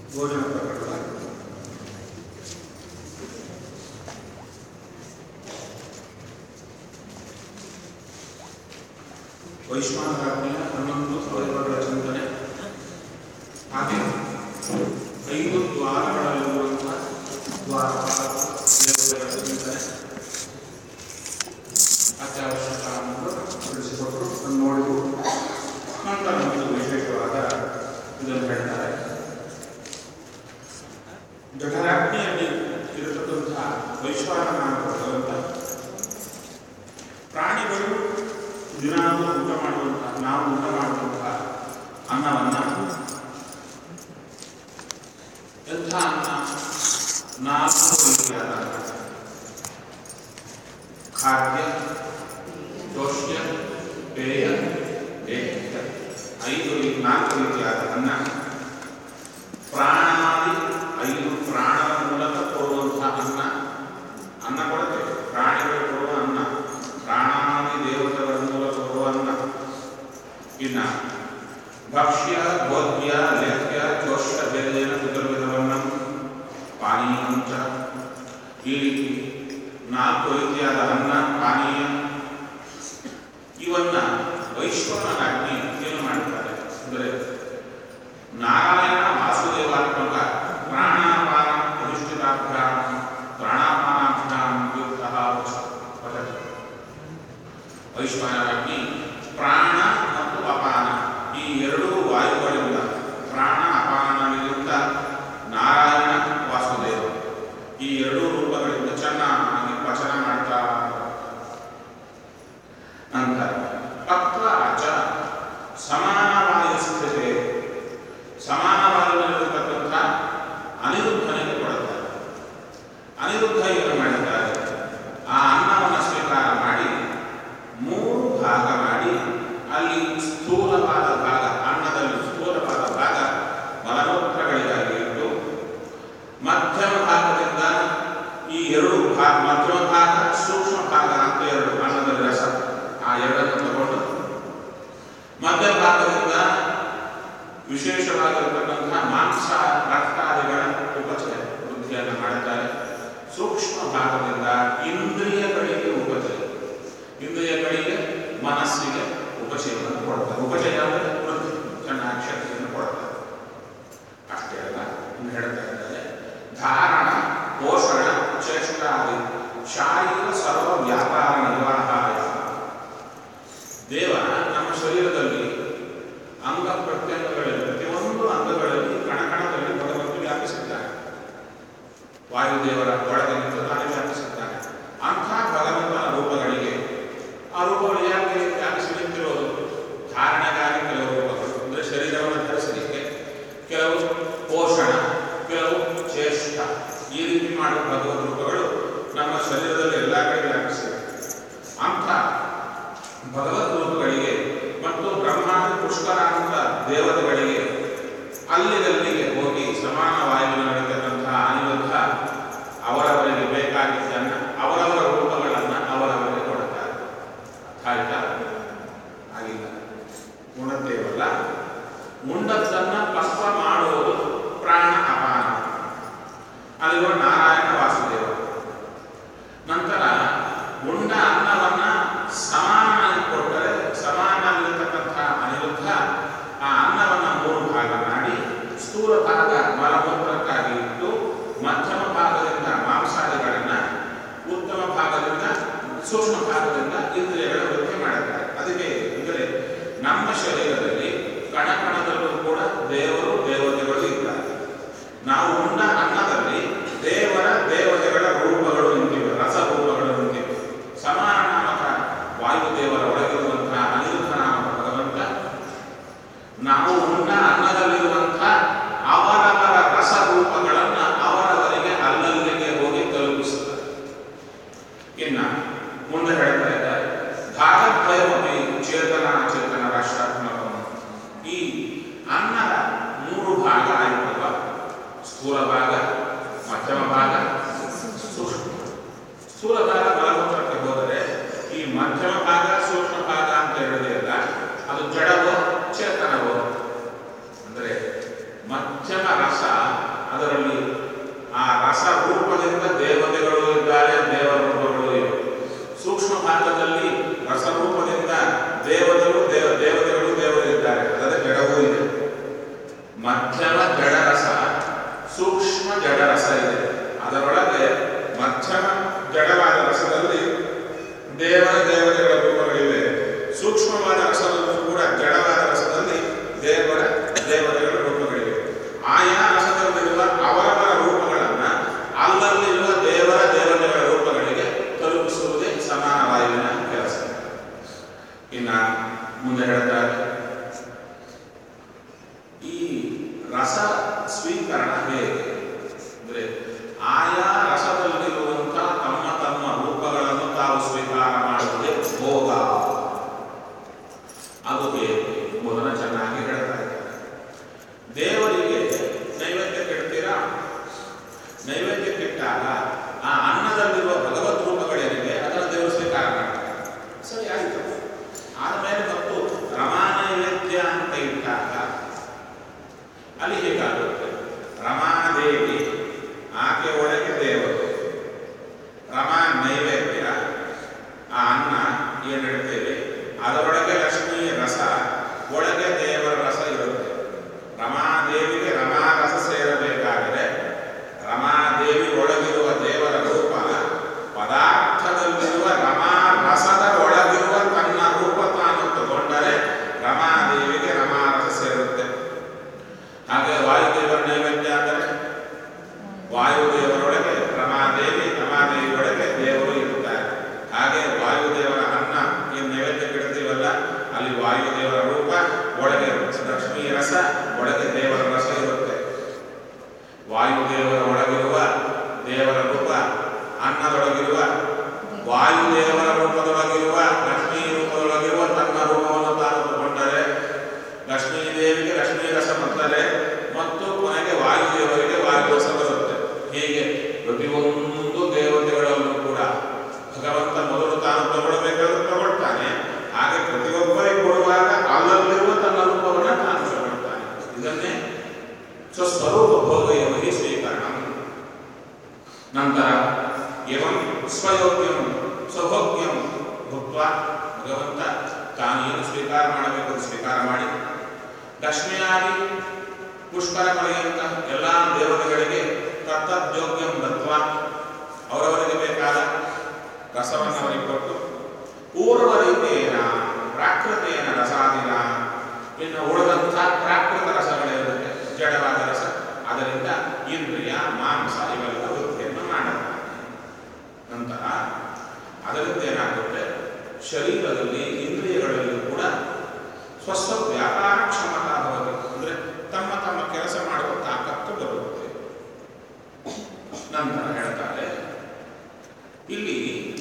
ಭೋಜನ ಪ್ರಕರಣ ವೈಶ್ವಾನರಾಜ್ಞೆಯ ಹನ್ನೊಂದು ಅವಯವಗಳ ಚಿಂತನೆ ಹಾಗೆ ಐದು ದ್ವಾರಗಳಲ್ಲಿರುವಂತಹ ದ್ವಾರಪಾಲಕ ದೇವತೆಗಳ ಚಿಂತನೆ ಅತ್ಯವಶ್ಯಕ ಅನ್ನೋದು ತಿಳಿಸಿಕೊಟ್ಟರು ಅದನ್ನು ನೋಡಿದ್ರು ನಂತರ ಒಂದು ವಿಶೇಷವಾದ ಇದನ್ನು ಹೇಳ್ತಾರೆ ಜಠರಾಗ್ನಿಯಲ್ಲಿ ಇರತಕ್ಕಂತಹ ವೈಶ್ವಾನನ ಭಗವಂತ ಪ್ರಾಣಿಗಳು ದಿನಾಲೂ ಊಟ ಮಾಡುವಂತಹ ನಾವು ಊಟ ಮಾಡುವಂತಹ ಅನ್ನವನ್ನ ಎಂಥ ಅನ್ನ ನಾಲ್ಕು ರೀತಿಯಾದ ಖಾದ್ಯ ದೋಷ್ಯ ಪೇಯ ಏಕ್ಯ ಐದು ರೀ- ನಾಲ್ಕು ರೀತಿಯಾದ ಅನ್ನ ಪ್ರಾಣಾದಿ ಐದು ಪ್ರಾಣದ ಮೂಲಕ ಕೊಡುವಂತಹ ಅನ್ನ ಅನ್ನ ಕೊಡುತ್ತೆ ಪ್ರಾಣಿಗಳು ಕೊಡುವ ಅನ್ನ ಪ್ರಾಣಾದಿ ದೇವತೆಗಳ ಮೂಲಕ ಕೊಡುವ ಅನ್ನ ಇನ್ನ ಭಕ್ಷ್ಯ ಭೋಗ್ಯ ಲೇಖ್ಯ ಚೋಷ್ಯ ಬೇರೆಯೇನ ಚತುರ್ವಿಧವನ್ನ ಪಾನೀಯಂಚ ಈ ರೀತಿ ನಾಲ್ಕು ರೀತಿಯಾದ ಅನ್ನ ಪಾನೀಯ ಇವನ್ನ ವೈಶ್ವನಾಜ್ಞೆ ಏನು ಮಾಡ್ತಾರೆ ಅಂದರೆ ನಾರಾಯಣ ವಾಸುದೇವಾತ್ಮಕ ಪ್ರಾಣಾಪಾನ ಅಧಿಷ್ಠಿತಾಭ್ಯಾಂ ಪ್ರಾಣಾಪಾನಾಭ್ಯಾಂ ಯುಕ್ತಃ ವಚ ವೈಶ್ವಾನರಾಜ್ಞಿ ಪ್ರಾಣ ಮತ್ತು ಅಪಾನ ಈ ಎರಡೂ ವಾಯುಗಳಿಂದ ಪ್ರಾಣ ಅಪಾನಗಳಿಂದ ನಾರಾಯಣ ವಾಸುದೇವ ಈ ಎರಡೂ ರೂಪಗಳಿಂದ ಚೆನ್ನಾಗಿ ವಚನ ಮಾಡ್ತಾ ನಂತರ ತತ್ವ ಅಚ ಸಮಾನವಾದ ಸ್ಥಿತಿ ಸಮಾನವಾಗಿರತಕ್ಕಂಥ ಅನಿರುದ್ಧನಿಗೆ ಕೊಡುತ್ತಾರೆ ಅನಿರುದ್ಧ ಏನು ಮಾಡಿದ್ದಾರೆ ಆ ಅನ್ನವನ್ನು ಸ್ವೀಕಾರ ಮಾಡಿ ಮೂರು ಭಾಗ ಮಾಡಿ ಅಲ್ಲಿ ಸ್ಥೂಲವಾದ ಭಾಗ ಅನ್ನದಲ್ಲಿ ಸ್ಥೂಲವಾದ ಭಾಗ ಮಲಮೂತ್ರಗಳಿಗಾಗಿ ಇಟ್ಟು ಮಧ್ಯಮ ಭಾಗದಿಂದ ಈ ಎರಡು ಭಾಗ ಮಧ್ಯಮ ಭಾಗ ಸೂಕ್ಷ್ಮ ಭಾಗ ಅಂತ ಎರಡು ಅನ್ನದಲ್ಲಿ ರಸ ಆ ಎರಡನ್ನು ತಗೊಂಡು ಮಧ್ಯ ಭಾಗದಿಂದ ವಿಶೇಷವಾಗಿರತಕ್ಕಂತಹ ಮಾಂಸ ರಕ್ತಾದಿಗಳ ಉಪಚಯ ವೃದ್ಧಿಯನ್ನು ಮಾಡುತ್ತಾರೆ ಸೂಕ್ಷ್ಮ ಭಾಗದಿಂದ ಇಂದ್ರಿಯಗಳಿಗೆ ಉಪಚಯ ಇಂದ್ರಿಯಗಳಿಗೆ ಮನಸ್ಸಿಗೆ ಉಪಚಯವನ್ನು ಕೊಡ್ತಾರೆ ಉಪಚಯ ಅಂದರೆ ವೃದ್ಧಿ ಚೆನ್ನಾಗಿ ಶಕ್ತಿಯನ್ನು ಕೊಡ್ತಾರೆ ಅಷ್ಟೇ ಅಲ್ಲ ಇನ್ನು ಹೇಳ್ತಾ ಇದ್ದಾರೆ ಧಾರಣ ಪೋಷಣ ಚೇಷ್ಟಾದಿ ಶಾರೀರ ಸರ್ವ ವ್ಯಾಪಾರ ನಿರ್ವಾಹಾಯ ದೇವ ನಮ್ಮ ಶರೀರದಲ್ಲಿ ಅಂಗ ಪ್ರತ್ಯಂಗಗಳಲ್ಲಿ ಪ್ರತಿಯೊಂದು ಅಂಗಗಳಲ್ಲಿ ಕಣಕಣದಲ್ಲಿ ಭಗವಂತ ವ್ಯಾಪಿಸಿದ್ದಾನೆ ವಾಯುದೇವರ ಒಳಗೆ ನಿಂತು ತಾನೇ ವ್ಯಾಪಿಸಿದ್ದಾನೆ ಅಂಥ ಭಗವಂತನ ರೂಪಗಳಿಗೆ ಆ ರೂಪಗಳು ಯಾಕೆ ವ್ಯಾಪಿಸಿ ನಿಂತಿರೋದು ಧಾರಣೆಗಾಗಿ ಕೆಲವು ರೂಪಗಳು ಅಂದರೆ ಶರೀರವನ್ನು ಧರಿಸಲಿಕ್ಕೆ ಕೆಲವು ಪೋಷಣ ಕೆಲವು ಚೇಷ್ಟ ಈ ರೀತಿ ಮಾಡುವ ಭಗವದ್ ರೂಪಗಳು ನಮ್ಮ ಶರೀರದಲ್ಲಿ ಎಲ್ಲ ಕಡೆ ವ್ಯಾಪಿಸಿವೆ ಅಂಥ ಭಗವದ್ ರೂಪಗಳಿಗೆ ಮತ್ತು ಬ್ರಹ್ಮಾಂಡ ಪುಷ್ಕರಾಂತ ದೇವತೆಗಳಿಗೆ ಅಲ್ಲಿಗಲ್ಲಿಗೆ ಹೋಗಿ ಸಮಾನ ವಾಯುವಿನಲ್ಲಿರತಕ್ಕಂತಹ ಅನಿರುದ್ಧ ಅವರವರಿಗೆ ಬೇಕಾಗಿದ್ದನ್ನು ಅವರವರ ರೂಪಗಳನ್ನು ಅವರವರಿಗೆ ಕೊಡುತ್ತಾರೆ ಆಯ್ತಾ ಆಗಿಲ್ಲ ಉಣತ್ತೇವಲ್ಲ ಉಂಡದ್ದನ್ನ ಭಸ್ಮ ಮಾಡುವುದು ಪ್ರಾಣ ಅಪಾನ ಅಲ್ಲಿರುವ ನಾರಾಯಣ ವಾಸುದೇವ ನಂತರ ಉಂಡ ಅನ್ನವನ್ನ ಸಮಾನಾಗಿ ಕೊಟ್ಟರೆ ಸಮಾನಾಗಿರತಕ್ಕಂತಹ ಅನಿರುದ್ಧ ಆ ಅನ್ನವನ್ನ ಮೂರು ಭಾಗ ಮಾಡಿ ಸ್ಥೂಲ ಭಾಗ ಮಲಮೂತ್ರಕ್ಕಾಗಿ ಇಟ್ಟು ಮಧ್ಯಮ ಭಾಗದಿಂದ ಮಾಂಸಾದಿಗಳನ್ನ ಉತ್ತಮ ಭಾಗದಿಂದ ಸೂಕ್ಷ್ಮ ಭಾಗದಿಂದ ಇಂದ್ರಿಯಗಳ ವೃದ್ಧಿ ಮಾಡುತ್ತಾರೆ ಅದಕ್ಕೆ ಅಂದರೆ ನಮ್ಮ ಶರೀರದಲ್ಲಿ ಕಣಕಣದಲ್ಲೂ ಕೂಡ ದೇವರು ದೇವತೆಗಳು ಇದ್ದಾರೆ ನಾವು ಉಂಡ ಅನ್ನದಲ್ಲಿ ದೇವರ ದೇವತೆಗಳ ರೂಪಗಳು ನಿಂತಿವೆ ರಸರೂಪಗಳು ನಿಂತಿವೆ ಸಮಾನ ನಾಮಕ ವಾಯುದೇವರ ಒಳಗಿರುವಂತಹ ಅನಿರುದ್ಧ ನಾಮಕ ಭಗವಂತ ನಾವು ಉಂಡ ಅನ್ನದಲ್ಲಿರುವಂತಹ ಅವರವರ ರಸರೂಪಗಳನ್ನು ಅವರವರಿಗೆ ಅಲ್ಲಲ್ಲಿಗೆ ಹೋಗಿ ತಲುಪಿಸುತ್ತಾರೆ ಇನ್ನ ಮುಂದೆ ಹೇಳ್ತಾ ಇದ್ದಾರೆ ಭಾಗದ್ವಯಮಿ ಚೇತನ ಚೇತನ ರಾಷ್ಟ್ರಾತ್ಮಕ ಈ ಅನ್ನದ ಮೂರು ಭಾಗ ಆಯ್ತಲ್ವ ಸ್ಥೂಲ ಭಾಗ ಮಧ್ಯಮ ಭಾಗ ಸೂಕ್ಷ್ಮ ಸ್ಥೂಲ ಭಾಗ ಮಲಮೂತ್ರಕ್ಕೆ ಹೋದರೆ ಈ ಮಧ್ಯಮ ಭಾಗ ಸೂಕ್ಷ್ಮ ಭಾಗ ಅಂತ ಹೇಳೋದೇ ಇಲ್ಲ ಅದು ಜಡವೋ ಚೇತನವೋ ಅಂದರೆ ಮಧ್ಯಮ ರಸ ಸ್ಥೂಲವಾದ ರಸದಲ್ಲೂ ಕೂಡ ಜಡವಾದ ರಸದಲ್ಲಿ ದೇವರ ದೇವತೆಗಳ ರೂಪಗಳಿವೆ ಆಯಾ ರಸದಲ್ಲಿರುವ ಅವರವರ ರೂಪಗಳನ್ನ ಅಲ್ಲಲ್ಲಿರುವ ದೇವರ ದೇವತೆಗಳ ರೂಪಗಳಿಗೆ ತಲುಪಿಸುವುದೇ ಸಮಾನ ವಾಯುವಿನ ಕೆಲಸ ಇನ್ನ ಮುಂದೆ ಹೇಳ್ತಾರೆ ಈ ರಸ ಸ್ವೀಕರಣ ಹೇಗೆ ಅಂದ್ರೆ ಆಯಾ ರಸದಲ್ಲಿರುವಂಥ ತಮ್ಮ ತಮ್ಮ ರೂಪಗಳನ್ನು ತಾವು ಸ್ವೀಕಾರ ಮಾಡುವುದೇ ಭೋಗ ಅದು ಹೇಗೆ ಎಂಬುದನ್ನು ಚೆನ್ನಾಗಿ ಹೇಳ್ತಾ ಇದ್ದಾರೆ ದೇವರಿಗೆ ನೈವೇದ್ಯ ಕೆಡ್ತೀರಾ ನೈವೇದ್ಯ ಕೆಟ್ಟಾಗ ಆ ಅನ್ನದಲ್ಲಿರುವ ಭಗವತ್ ರೂಪಗಳೇನಿದೆ ಅದನ್ನು ದೇವರು ಸ್ವೀಕಾರ ಮಾಡ್ತಾರೆ ಸರಿ ಆಯಿತು ಆದಮೇಲೆ ಮತ್ತು ರಮಾ ನೈವೇದ್ಯ ಅಂತ ಇಟ್ಟಾಗ ಅಲ್ಲಿ ಹೇಗಾಗುತ್ತೆ ರಮಾದೇವಿ ಆಕೆ ಒಳಗೆ ದೇವರು ರಮಾ ನೈವೇದ್ಯ ಆ ಅನ್ನ ಏನು ಹೇಳ್ತೇವೆ ಅದರೊಳಗೆ ಲಕ್ಷ್ಮೀ ರಸ ಒಳಗೆ ದೇವರ ರಸ ಇರುತ್ತೆ ರಮಾದೇವಿಗೆ ರಮಾ ರಸ ಸೇರಬೇಕಾದರೆ ರಮಾದೇವಿ ಒಳಗಿರುವ ದೇವರ ರೂಪ ಪದಾರ್ಥದಲ್ಲಿರುವ ರಮಾ ರಸದ ಒಳಗಿರುವ ತನ್ನ ರೂಪ ತಾನು ತಗೊಂಡರೆ ರಮಾದೇವಿಗೆ ರಮಾ ರಸ ಸೇರುತ್ತೆ ಹಾಗೆ ವಾಯುದೇವರ ನೈವೇದ್ಯ ಅಂದರೆ ವಾಯುದೇವರೊಳಗೆ ರಮಾದೇವಿ ರಮಾದೇವಿಯೊಳಗೆ ದೇವರು ಇರುತ್ತಾರೆ ಹಾಗೆ ವಾಯುದೇವರ ಅನ್ನ ಏನು ನೈವೇದ್ಯಕ್ಕೆ ಇಡ್ತೀವಲ್ಲ ಅಲ್ಲಿ ವಾಯುದೇವರ ರೂಪ ಒಳಗೆ ಲಕ್ಷ್ಮೀ ರಸ ಒಳಗೆ ದೇವರ ರಸ ಇರುತ್ತೆ ವಾಯುದೇವರ ಒಳಗಿರುವ ದೇವರ ರೂಪ ಅನ್ನದೊಳಗಿರುವ ವಾಯುದೇವರ ರೂಪದೊಳಗಿರುವ ಲಕ್ಷ್ಮೀ ರೂಪದೊಳಗಿರುವ ತನ್ನ ರೂಪವನ್ನು ತಾನು ತಗೊಂಡರೆ ಲಕ್ಷ್ಮೀ ದೇವಿಗೆ ಲಕ್ಷ್ಮೀ ರಸ ಬರ್ತದೆ ಮತ್ತು ಕೊನೆಗೆ ವಾಯುದೇವರಿಗೆ ವಾಯು ರಸ ಬರುತ್ತೆ ಹೀಗೆ ಪ್ರತಿಯೊಂದು ದೇವತೆಗಳಲ್ಲೂ ಕೂಡ ಭಗವಂತ ಮೊದಲು ತಾನು ತಗೊಳ್ಬೇಕಾದ್ರೆ ತಗೊಳ್ತಾನೆ ಹಾಗೆ ಪ್ರತಿಯೊಬ್ಬರಿಗೆ ಕೊಡುವಾಗ ಅಲ್ಲಲ್ಲಿರುವ ತನ್ನ ರೂಪವನ್ನು ತಾನು ತಗೊಳ್ತಾನೆ ಇದನ್ನೇ ಸ್ವಸ್ವರೂಪ ಭೋಗಯವಹಿ ಸ್ವೀಕರಣ ನಂತರ ಏವಂ ಸ್ವಯೋಗ್ಯಂ ಸ್ವಭೋಗ್ಯಂ ಭುಕ್ತ ಭಗವಂತ ತಾನು ಏನು ಸ್ವೀಕಾರ ಮಾಡಬೇಕು ಅದು ಸ್ವೀಕಾರ ಮಾಡಿ ಲಕ್ಷ್ಮಿಯಾದಿ ಪುಷ್ಕರ ಪರ್ಯಂತ ಎಲ್ಲ ದೇವತೆಗಳಿಗೆ ತತ್ತದ್ಯೋಗ್ಯಂ ದತ್ವ ಅವರವರಿಗೆ ಬೇಕಾದ ರಸವನ್ನು ಅವರಿಗೆ ಕೊಟ್ಟು ಪೂರ್ವ ರೀತಿಯೇನ ಪ್ರಾಕೃತೇನ ರಸಾದಿನ ಇನ್ನು ಉಳಿದಂಥ ಪ್ರಾಕೃತ ರಸಗಳಿರುತ್ತೆ ಜಡವಾದ ರಸ ಅದರಿಂದ ಇಂದ್ರಿಯ ಮಾಂಸ ಇವೆಲ್ಲ ವೃತ್ತಿಯನ್ನು ಮಾಡುತ್ತಾರೆ ನಂತರ ಅದರಿಂದ ಏನಾಗುತ್ತೆ ಶರೀರದಲ್ಲಿ ಇಂದ್ರಿಯಗಳಲ್ಲಿ ಕೂಡ ಸ್ವಸ್ವ ವ್ಯಾಪಾರ ಕ್ಷಮತಾ ಭವತಿ ಅಂದರೆ ತಮ್ಮ ತಮ್ಮ ಕೆಲಸ ಮಾಡುವ ತಾಕತ್ತು ಬರುತ್ತೆ ನಂತರ ಹೇಳ್ತಾರೆ ಇಲ್ಲಿ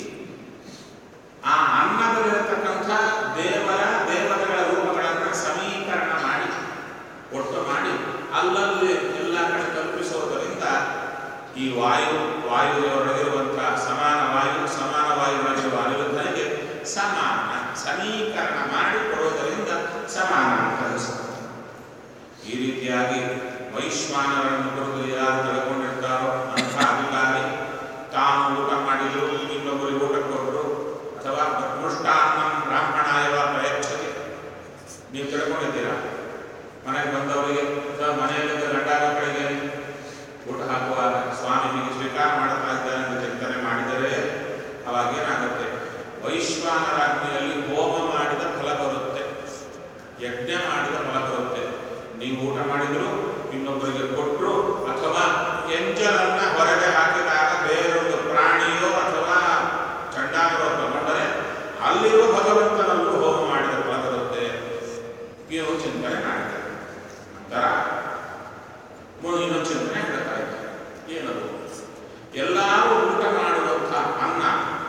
ಆ ಅನ್ನದಲ್ಲಿರತಕ್ಕಂಥ ದೇವರ ದೇವತೆಗಳ ರೂಪಗಳನ್ನು ಸಮೀಕರಣ ಮಾಡಿ ಒಟ್ಟು ಮಾಡಿ ಅಲ್ಲಲ್ಲಿ ಎಲ್ಲ ಕಡೆ ತಲುಪಿಸುವುದರಿಂದ ಈ ವಾಯು ವಾಯುವಿನೊಳಗಿರುವಂತಹ ಸಮಾನ ವಾಯು ಸಮಾನ ವಾಯುವಿನಲ್ಲಿರುವ ಅನಿರುದ್ಧನಿಗೆ ಸಮಾನ ಸಮೀಕರಣ ಮಾಡಿ ಕೊಡುವುದರಿಂದ ಸಮಾನ ಅಂತ ಅನಿಸುತ್ತೆ ಈ ರೀತಿಯಾಗಿ ವೈಶ್ವಾನರನ್ನು ಕುರಿತು ಯಾರು ತಿಳ್ಕೊಂಡಿರ್ತಾರೋ ಅಂಥ ಅಧಿಕಾರಿ ತಾನು ಊಟ ಮಾಡಿದ್ರು ಇನ್ನೊಬ್ಬರಿಗೆ ಊಟ ಕೊಟ್ಟರು ಅಥವಾ ಮೃಷ್ಟಾನ್ನ ಬ್ರಾಹ್ಮಣಾಯವ ಪ್ರಯಚ್ಛತೆ ನೀವು ತಿಳ್ಕೊಂಡಿದ್ದೀರಾ ಮನೆಗೆ ಬಂದವರಿಗೆ ಅಥವಾ ಮನೆಯಲ್ಲಿದ್ದ ಗಂಡ ಮಕ್ಕಳಿಗೆ ಊಟ ಹಾಕುವಾಗ ಸ್ವಾಮಿ ಹೀಗೆ ಸ್ವೀಕಾರ ಮಾಡ್ತಾ ಇದ್ದಾನೆ ಎಂದು ಚಿಂತನೆ ಮಾಡಿದರೆ ಅವಾಗ ಏನಾಗುತ್ತೆ ವೈಶ್ವಾನರಾಜ್ಞೆಯಲ್ಲಿ ಹೋಮ ಮಾಡಿದ ಫಲ ಬರುತ್ತೆ ಯಜ್ಞ ಮಾಡಿದ ಫಲ ಬರುತ್ತೆ ನೀವು ಊಟ ಮಾಡಿದ್ರು ಇನ್ನೊಬ್ಬರಿಗೆ ಕೊಟ್ಟರು ಅಥವಾ ಎಂಜಲನ್ನ ಹೊರಗೆ ಹಾಕಿದಾಗ ಬೇರೊಂದು ಪ್ರಾಣಿಯೋ ಅಥವಾ ಚಂಡಾಲರೋ ತಗೊಂಡರೆ ಅಲ್ಲಿರುವ ಭಗವಂತನಲ್ಲೂ ಹೋಮ ಮಾಡಿದ ಫಲ ಬರುತ್ತೆ ಇವು ಚಿಂತನೆ ಮಾಡಿದ್ದಾರೆ ನಂತರ ಮುಂದೆ ಇನ್ನೊಂದು ಚಿಂತನೆ ಹೇಳ್ತಾ ಇದ್ದಾರೆ ಏನದು ಎಲ್ಲರೂ ಊಟ ಮಾಡುವಂಥ ಅನ್ನ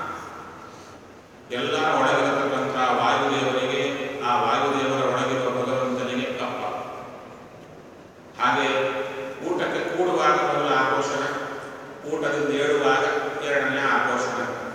ಎಲ್ಲರ ಒಳಗಿರತಕ್ಕಂಥ ವಾಯುದೇವರಿಗೆ ಆ ವಾಯುದೇವರ ಒಳಗಿರುವ ಭಗವಂತನಿಗೆ ಕಪ್ಪ ಹಾಗೆ ಊಟಕ್ಕೆ ಕೂಡುವಾಗ ಮೊದಲ ಆಕೋಷಣ ಊಟದಿಂದ ಏಳುವಾಗ ಎರಡನೇ ಆಕೋಷಣ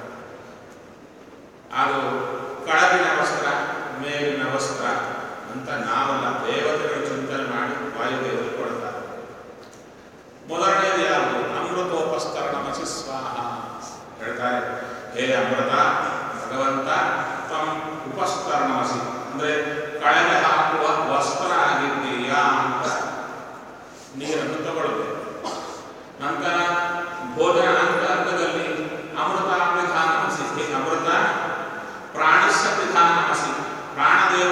ಅದು ಕಳಗಿನ ವಸ್ತ್ರ ಮೇಲಿನ ವಸ್ತ್ರ ಅಂತ ನಾವೆಲ್ಲ ದೇವತೆಗಳು ಚಿಂತನೆ ಮಾಡಿ ವಾಯುದೇವರು ಕೊಡ್ತಾರೆ ಮೊದಲನೇದು ಯಾವುದು ಅಮೃತೋಪಸ್ತರಣಮಸಿ ಸ್ವಾಹ ಹೇಳ್ತಾರೆ ಹೇ ಅಮೃತ ಭಗವಂತ ತ್ವಂ ಉಪಸ್ತರಣಮಸಿ ಅಂದ್ರೆ ಕಳೆಗೆ ಹಾಕುವ ವಸ್ತ್ರ ಆಗಿದ್ದೀಯಾ ಅಂತ ನೀರನ್ನು ತಗೊಳ್ಬೇಕು ನಂತರ ಭೋಜನ ಅಂತರ್ಗದಲ್ಲಿ ಅಮೃತ ವಿಧಾನಮಸಿ ಹೇ ಅಮೃತ ಪ್ರಾಣಸ್ಯ ವಿಧಾನಮಸಿ ಪ್ರಾಣದೇವ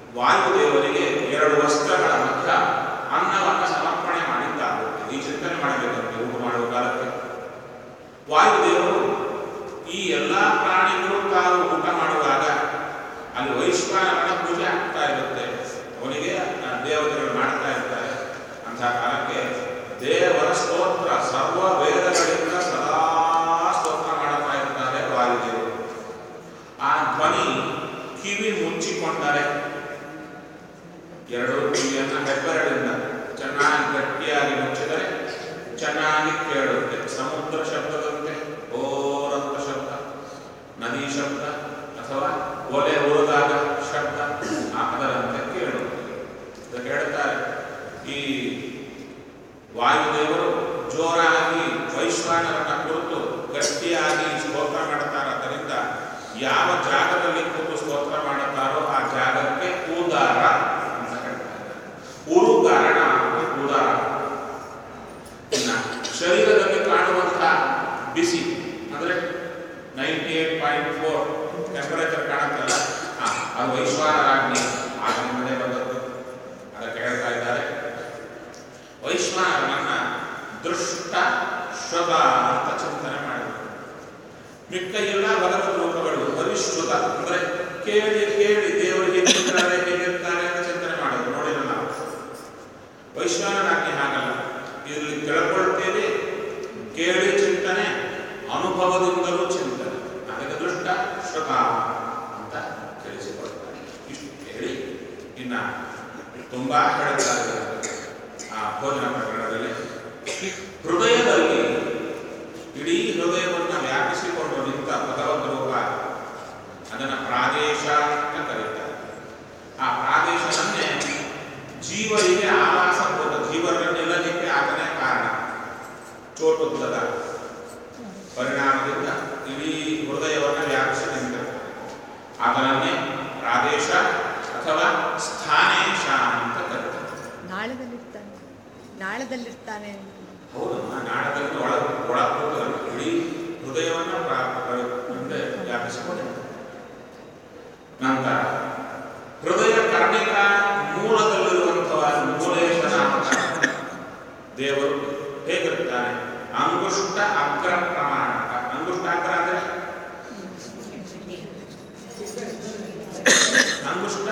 ವಾಯುದೇವರಿಗೆ ಎರಡು ವಸ್ತ್ರಗಳ ಮಧ್ಯ ಅನ್ನವನ್ನು ಸಮರ್ಪಣೆ ಮಾಡಿದ್ದಾಗುತ್ತೆ ಈ ಚಿಂತನೆ ಮಾಡಬೇಕಂತೆ ಊಟ ಮಾಡುವ ಕಾಲಕ್ಕೆ ವಾಯುದೇವರು ಈ ಎಲ್ಲ ಪ್ರಾಣಿಗಳು ತಾವು ಊಟ ಮಾಡುವಾಗ ಅಲ್ಲಿ ವೈಶ್ವಾನರನ ಪೂಜೆ ಆಗ್ತಾ ಇರುತ್ತೆ ಅವನಿಗೆ ಆ ದೇವತೆಗಳು ಮಾಡ್ತಾ ಇರ್ತಾರೆ ಅಂತ ಕಾಲಕ್ಕೆ ದೇವರ ಸ್ತೋತ್ರ ಸರ್ವ ವೇದಗಳಿಂದ ಸದಾ ಸ್ತೋತ್ರ ಮಾಡ್ತಾ ಇರ್ತಾರೆ ವಾಯುದೇವರು ಆ ಧ್ವನಿ ಕಿವಿ ಮುಚ್ಚಿಕೊಂಡರೆ ಎರಡು ಕಿವಿಯನ್ನ ಹೆಬ್ಬೆರಳಿಂದ ಚೆನ್ನಾಗಿ ಗಟ್ಟಿಯಾಗಿ ಮುಚ್ಚಿದರೆ ಚೆನ್ನಾಗಿ ಕೇಳುತ್ತೆ ಸಮುದ್ರ ಶಬ್ದದಂತೆ ಓರಂತ ಶಬ್ದ ನದಿ ಶಬ್ದ ಅಥವಾ ಒಲೆ ಉರಿದಾಗ ಶಬ್ದ ಆ ಅದರಂತೆ ಕೇಳುತ್ತೆ ಇದಕ್ಕೆ ಹೇಳ್ತಾರೆ ಈ ವಾಯುದೇವರು ಜೋರಾಗಿ ವೈಶ್ವಾನರನ್ನ ಕುರಿತು ಗಟ್ಟಿಯಾಗಿ ಸ್ತೋತ್ರ ಮಾಡ್ತಾರೆ ಅದರಿಂದ ಯಾವ ಜಾಗದಲ್ಲಿ ಕೂತು ಸ್ತೋತ್ರ ಮಾಡುತ್ತಾರೋ ಆ ಜಾಗಕ್ಕೆ ಕೂದಾರ ಅಂತ ಹೇಳ್ತಾರೆ ಉರುಗಾರಣ ಅಂದ್ರೆ ಕೂದಾರ ಇನ್ನ ಶರೀರದಲ್ಲಿ ಕಾಣುವಂತಹ ಬಿಸಿ ಅಂದ್ರೆ ninety eight point four temperature ಕಾಣುತ್ತಲ್ಲ ಆ, ಅದು ವೈಶ್ವಾನರಾಗ್ನಿ ಆಗಿನಿಂದಲೇ ಬಂದದ್ದು ಅದಕ್ಕೆ ಹೇಳ್ತಾ ಇದ್ದಾರೆ ವೈಶ್ವಾನರನ್ನ ದೃಷ್ಟ ಶ್ವತ ಅಂತ ಚಿಂತನೆ ಮಾಡಿದರು ಮಿಕ್ಕ ಎಲ್ಲ ಭಗವದ್ ರೂಪಗಳು ಪರಿಶ್ರುತ ಅಂದ್ರೆ ಕೇಳಿ ಕೇಳಿ ದೇವರು ಹೇಗಿರ್ತಾರೆ ಹೇಗಿರ್ತಾರೆ ಅಂತ ಚಿಂತನೆ ಮಾಡೋದು ನೋಡಿಲ್ಲ ನಾವು ವೈಶ್ವಾನರಾಜ್ಞೆ ಹಾಗಲ್ಲ ಇಲ್ಲಿ ತಿಳ್ಕೊಳ್ತೇವೆ ಕೇಳಿ ಚಿಂತನೆ ಅನುಭವದಿಂದಲೂ ಚಿಂತನೆ ಅದಕ್ಕೆ ದೃಷ್ಟ ಶ್ರುತ ಅಂತ ತಿಳಿಸಿಕೊಳ್ತಾರೆ ಇಷ್ಟು ಹೇಳಿ ಇನ್ನ ತುಂಬಾ ಹೇಳ್ತಾರೆ ಆ ಭೋಜನ ಪ್ರಕರಣದಲ್ಲಿ ಹೃದಯದಲ್ಲಿ ಇಡೀ ಹೃದಯವನ್ನು ವ್ಯಾಪಿಸಿಕೊಂಡು ನಿಂತ ಭಗವದ್ ರೂಪ ಅದನ್ನು ಪ್ರಾದೇಶ ಅಂತ ಕರೀತಾರೆ ಆ ಪ್ರಾದೇಶವನ್ನೇ ಜೀವರಿಗೆ ಆವಾಸಭೂತ ಜೀವರ ನಿಲ್ಲಲಿಕ್ಕೆ ಆತನೇ ಕಾರಣ ಚೋಟುದ್ದದ ಪರಿಣಾಮದಿಂದ ಇಡೀ ಹೃದಯವನ್ನು ವ್ಯಾಪಿಸಿ ನಿಂತಿರ್ತಾರೆ ಆತನನ್ನೇ ಪ್ರಾದೇಶ ಅಥವಾ ಸ್ಥಾನೇಶ ಅಂತ ಕರೀತಾರೆ ನಾಳದಲ್ಲಿರ್ತಾನೆ ನಾಳದಲ್ಲಿರ್ತಾನೆ ಹೌದು ಆ ನಾಡದಲ್ಲಿ ಒಳ ಒಳಪೂತ ಇಡೀ ಹೃದಯವನ್ನು ಪ್ರಾ- ಪ್ರ- ಮುಂದೆ ವ್ಯಾಪಿಸಿಕೊಂಡಿದೆ ನಂತರ ಹೃದಯ ಕರ್ಣಿಕ ಮೂಲದಲ್ಲಿರುವಂತಹ ಮೂಲೇಶ ನಾಮಕ ದೇವರು ಹೇಗಿರ್ತಾನೆ ಅಂಗುಷ್ಟ ಅಗ್ರ ಪ್ರಮಾಣಕ ಅಂಗುಷ್ಟ ಅಗ್ರ ಅಂದ್ರೆ ಅಂಗುಷ್ಟ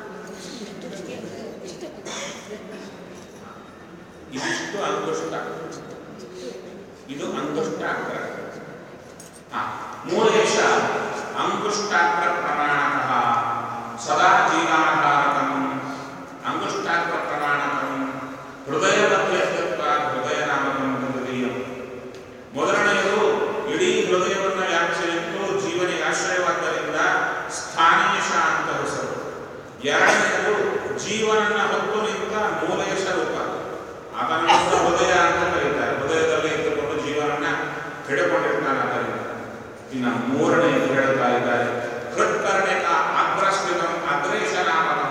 ಇದಿಷ್ಟು ಅಂಗುಷ್ಟ ಇದು ಅಂಗುಷ್ಟಾಗ್ರ ಆ, ಮೂಲೇಶ ಅಂಗುಷ್ಟಾಗ್ರ ಪ್ರಮಾಣಕಃ ಸದಾ ಜೀವಾಧಾರಕಂ ಅಂಗುಷ್ಟಾಗ್ರ ಪ್ರಮಾಣಕಂ ಹೃದಯ ಮಧ್ಯಸ್ಥತ್ವ ಹೃದಯ ನಾಮಕಂ ತದೀಯಂ ಮೊದಲನೆಯದು ಇಡೀ ಹೃದಯವನ್ನು ವ್ಯಾಪಿಸಿ ನಿಂತು ಜೀವನಿಗೆ ಆಶ್ರಯವಾದ್ದರಿಂದ ಸ್ಥಾನೇಶ ಅಂತ ಹೆಸರು ಎರಡನೆಯದು ಜೀವನನ್ನ ಹೊತ್ತು ನಿಂತ ಮೂಲೇಶ ರೂಪ ಅದನ್ನು ಹೃದಯ ಅಂತ ಕರೀತಾರೆ ಹೃದಯದಲ್ಲಿ ಇಟ್ಟುಕೊಂಡು ಜೀವನನ್ನ ಹಿಡಿಕೊಂಡಿರ್ತಾನೆ ಅದರಿಂದ ಇನ್ನು ಮೂರನೇ ಹೇಳ್ತಾ ಇದ್ದಾರೆ ಹೃತ್ಕರ್ಣಿಕ ಅಗ್ರಸ್ಥಿತಂ ಅಗ್ರೇಶ ನಾಮಕಂ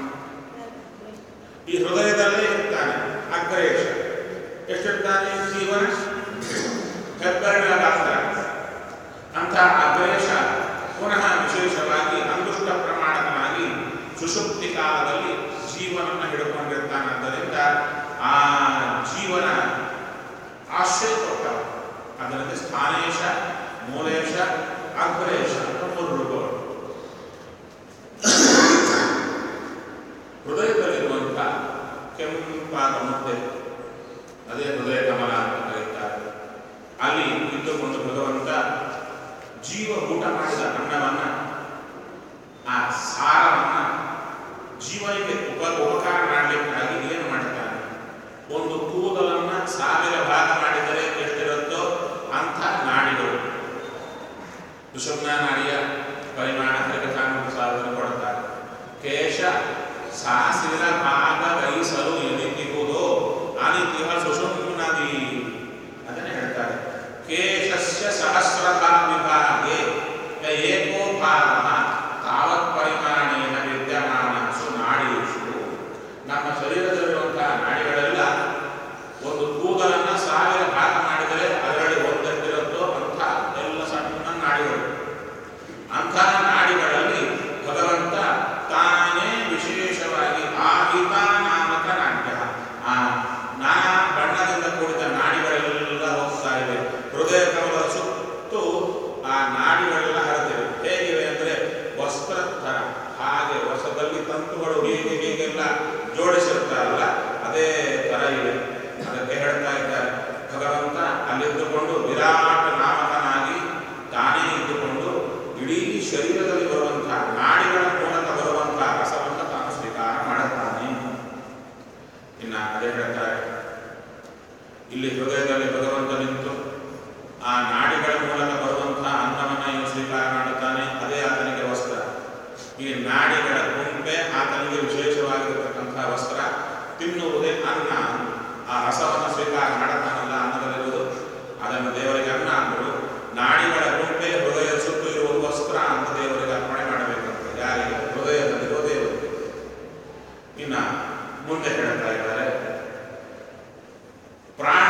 ಈ ಹೃದಯದಲ್ಲೇ ಇರ್ತಾನೆ ಅಗ್ರೇಶ ಎಷ್ಟಿರ್ತಾನೆ ಜೀವನ ಹೆಬ್ಬೆರಳಿನ ಅಂತ ಅಗ್ರೇಶ ಪುನಃ ವಿಶೇಷವಾಗಿ ಅಂಗುಷ್ಟ ಪ್ರಮಾಣಕನಾಗಿ ಸುಷುಪ್ತಿ ಕಾಲದಲ್ಲಿ ಜೀವನನ್ನ ಹಿಡ್ಕೊಂಡಿರ್ತಾನಾದ್ದರಿಂದ ಆ ಜೀವನ ಆಶ್ರಯ ಕೊಟ್ಟವ ಅದರಿಂದ ಸ್ಥಾನೇಶ ಮೂಲೇಶ ಅಗ್ರೇಶ ಅಂತ ಮೂರು ರೂಪಗಳು ಹೃದಯದಲ್ಲಿರುವಂಥ ಕೆಂಪಾದ ಮುದ್ದೆ ಅದೇ ಹೃದಯ ಕಮಲ ಅಂತ ಕರೀತಾರೆ ಅಲ್ಲಿ ಇದ್ದುಕೊಂಡು ಭಗವಂತ ಜೀವ ಊಟ ಮಾಡಿದ ಅನ್ನವನ್ನ ಆ ಸಾರವನ್ನ ಜೀವನಿಗೆ ಉಪ ಉಪಕಾರ ಮಾಡಲಿಕ್ಕಾಗಿ ಏನು ಮಾಡ್ತಾನೆ ಒಂದು ಕೂದಲನ್ನ ಸಾವಿರ ಭಾಗ ಮಾಡಿದರೆ ಎಷ್ಟಿರುತ್ತೋ ಅಂಥ ನಾಡಿಗಳು ಸುಷುಮ್ನ ನಾಡಿಯ ಪರಿಮಾಣ ಹರಿಕಥಾನು ಸಾವಿರ ಕೊಡ್ತಾರೆ ಕೇಶ ಸಾಸಿರ ಭಾಗ ವಹಿಸಲು ಎನಿತಿಹುದೋ ಅನಿತಿಹ ಸುಷುಮ್ನದಿ ಅದನ್ನೇ ಹೇಳ್ತಾರೆ ಕೇಶಸ್ಯ ಸಹಸ್ರಭಾ ವಿಭಾಗೆ ಯ ಏಕೋ ಭಾಗ ತಾವತ್ ಪರಿಮಾಣೇನ ವಿದ್ಯಮಾನಸು ನಾಡೀಷು ನಮ್ಮ ಶರೀರದಲ್ಲಿರುವಂತಹ ನಾಡಿಗಳೆಲ್ಲ ಒಂದು ಕೂದಲನ್ನ ಸಾವಿರ ಭಾಗ ಮಾಡಿದರೆ ಅದರಲ್ಲಿ ಒಂದೆಷ್ಟಿರುತ್ತೋ ಅಂಥ ಎಲ್ಲ ಸಣ್ಣ ನಾಡಿಗಳು ಅಂಥ ನಾಡಿಗಳಲ್ಲಿ ಭಗವಂತ ತಾನೇ ವಿಶೇಷ ಎಲ್ಲ ಜೋಡಿಸಿರ್ತಾರಲ್ಲ ಅದೇ ತರ ಇದೆ ಅದಕ್ಕೆ ಹೇಳ್ತಾ ಇದ್ದಾರೆ ಭಗವಂತ ಅಲ್ಲಿದ್ದುಕೊಂಡು ವಿರಾಟ ನಾಮಕನಾಗಿ ತಾನೇ ಇದ್ದುಕೊಂಡು ಇಡೀ ಶರೀರದಲ್ಲಿ ಬರುವಂತಹ ನಾಡಿಗಳ ಮೂಲಕ ಬರುವಂತಹ ರಸವನ್ನು ತಾನು ಸ್ವೀಕಾರ ಮಾಡುತ್ತಾನೆ ಇನ್ನ ಅದೇ ಹೇಳ್ತಾರೆ ಇಲ್ಲಿ ಹೃದಯದಲ್ಲಿ ಭಗವಂತ ನಿಂತು ಆ ನಾಡಿಗಳ ಮೂಲಕ ಬರುವಂತಹ ಅನ್ನವನ್ನು ಇವನು ಸ್ವೀಕಾರ ಮಾಡುತ್ತಾನೆ ಅದೇ ಆತನಿಗೆ ವಸ್ತ್ರ ಈ ನಾಡಿಗಳ ಗುಂಪೆ ಆತನಿಗೆ ವಿಶೇಷವಾಗಿರತಕ್ಕಂತಹ ವಸ್ತ್ರ ತಿನ್ನುವುದೇ ಅನ್ನ ಆ ರಸವನ್ನು ಸ್ವೀಕಾರ ಮಾಡುತ್ತಾನಲ್ಲ ಅನ್ನದಲ್ಲಿರುವುದು ಅದನ್ನು ದೇವರಿಗೆ ಅನ್ನ ಅಂದರು ನಾಡಿಗಳ ಗುಂಪೆ ಹೃದಯ ಸುತ್ತು ಇರುವ ವಸ್ತ್ರ ಅಂತ ದೇವರಿಗೆ ಅರ್ಪಣೆ ಮಾಡಬೇಕಂತ ಯಾರಿಗೆ ಹೃದಯದಲ್ಲಿರುವ ದೇವರಿಗೆ ಇನ್ನ ಮುಂದೆ ಹೇಳ್ತಾ ಇದ್ದಾರೆ ಪ್ರಾಣ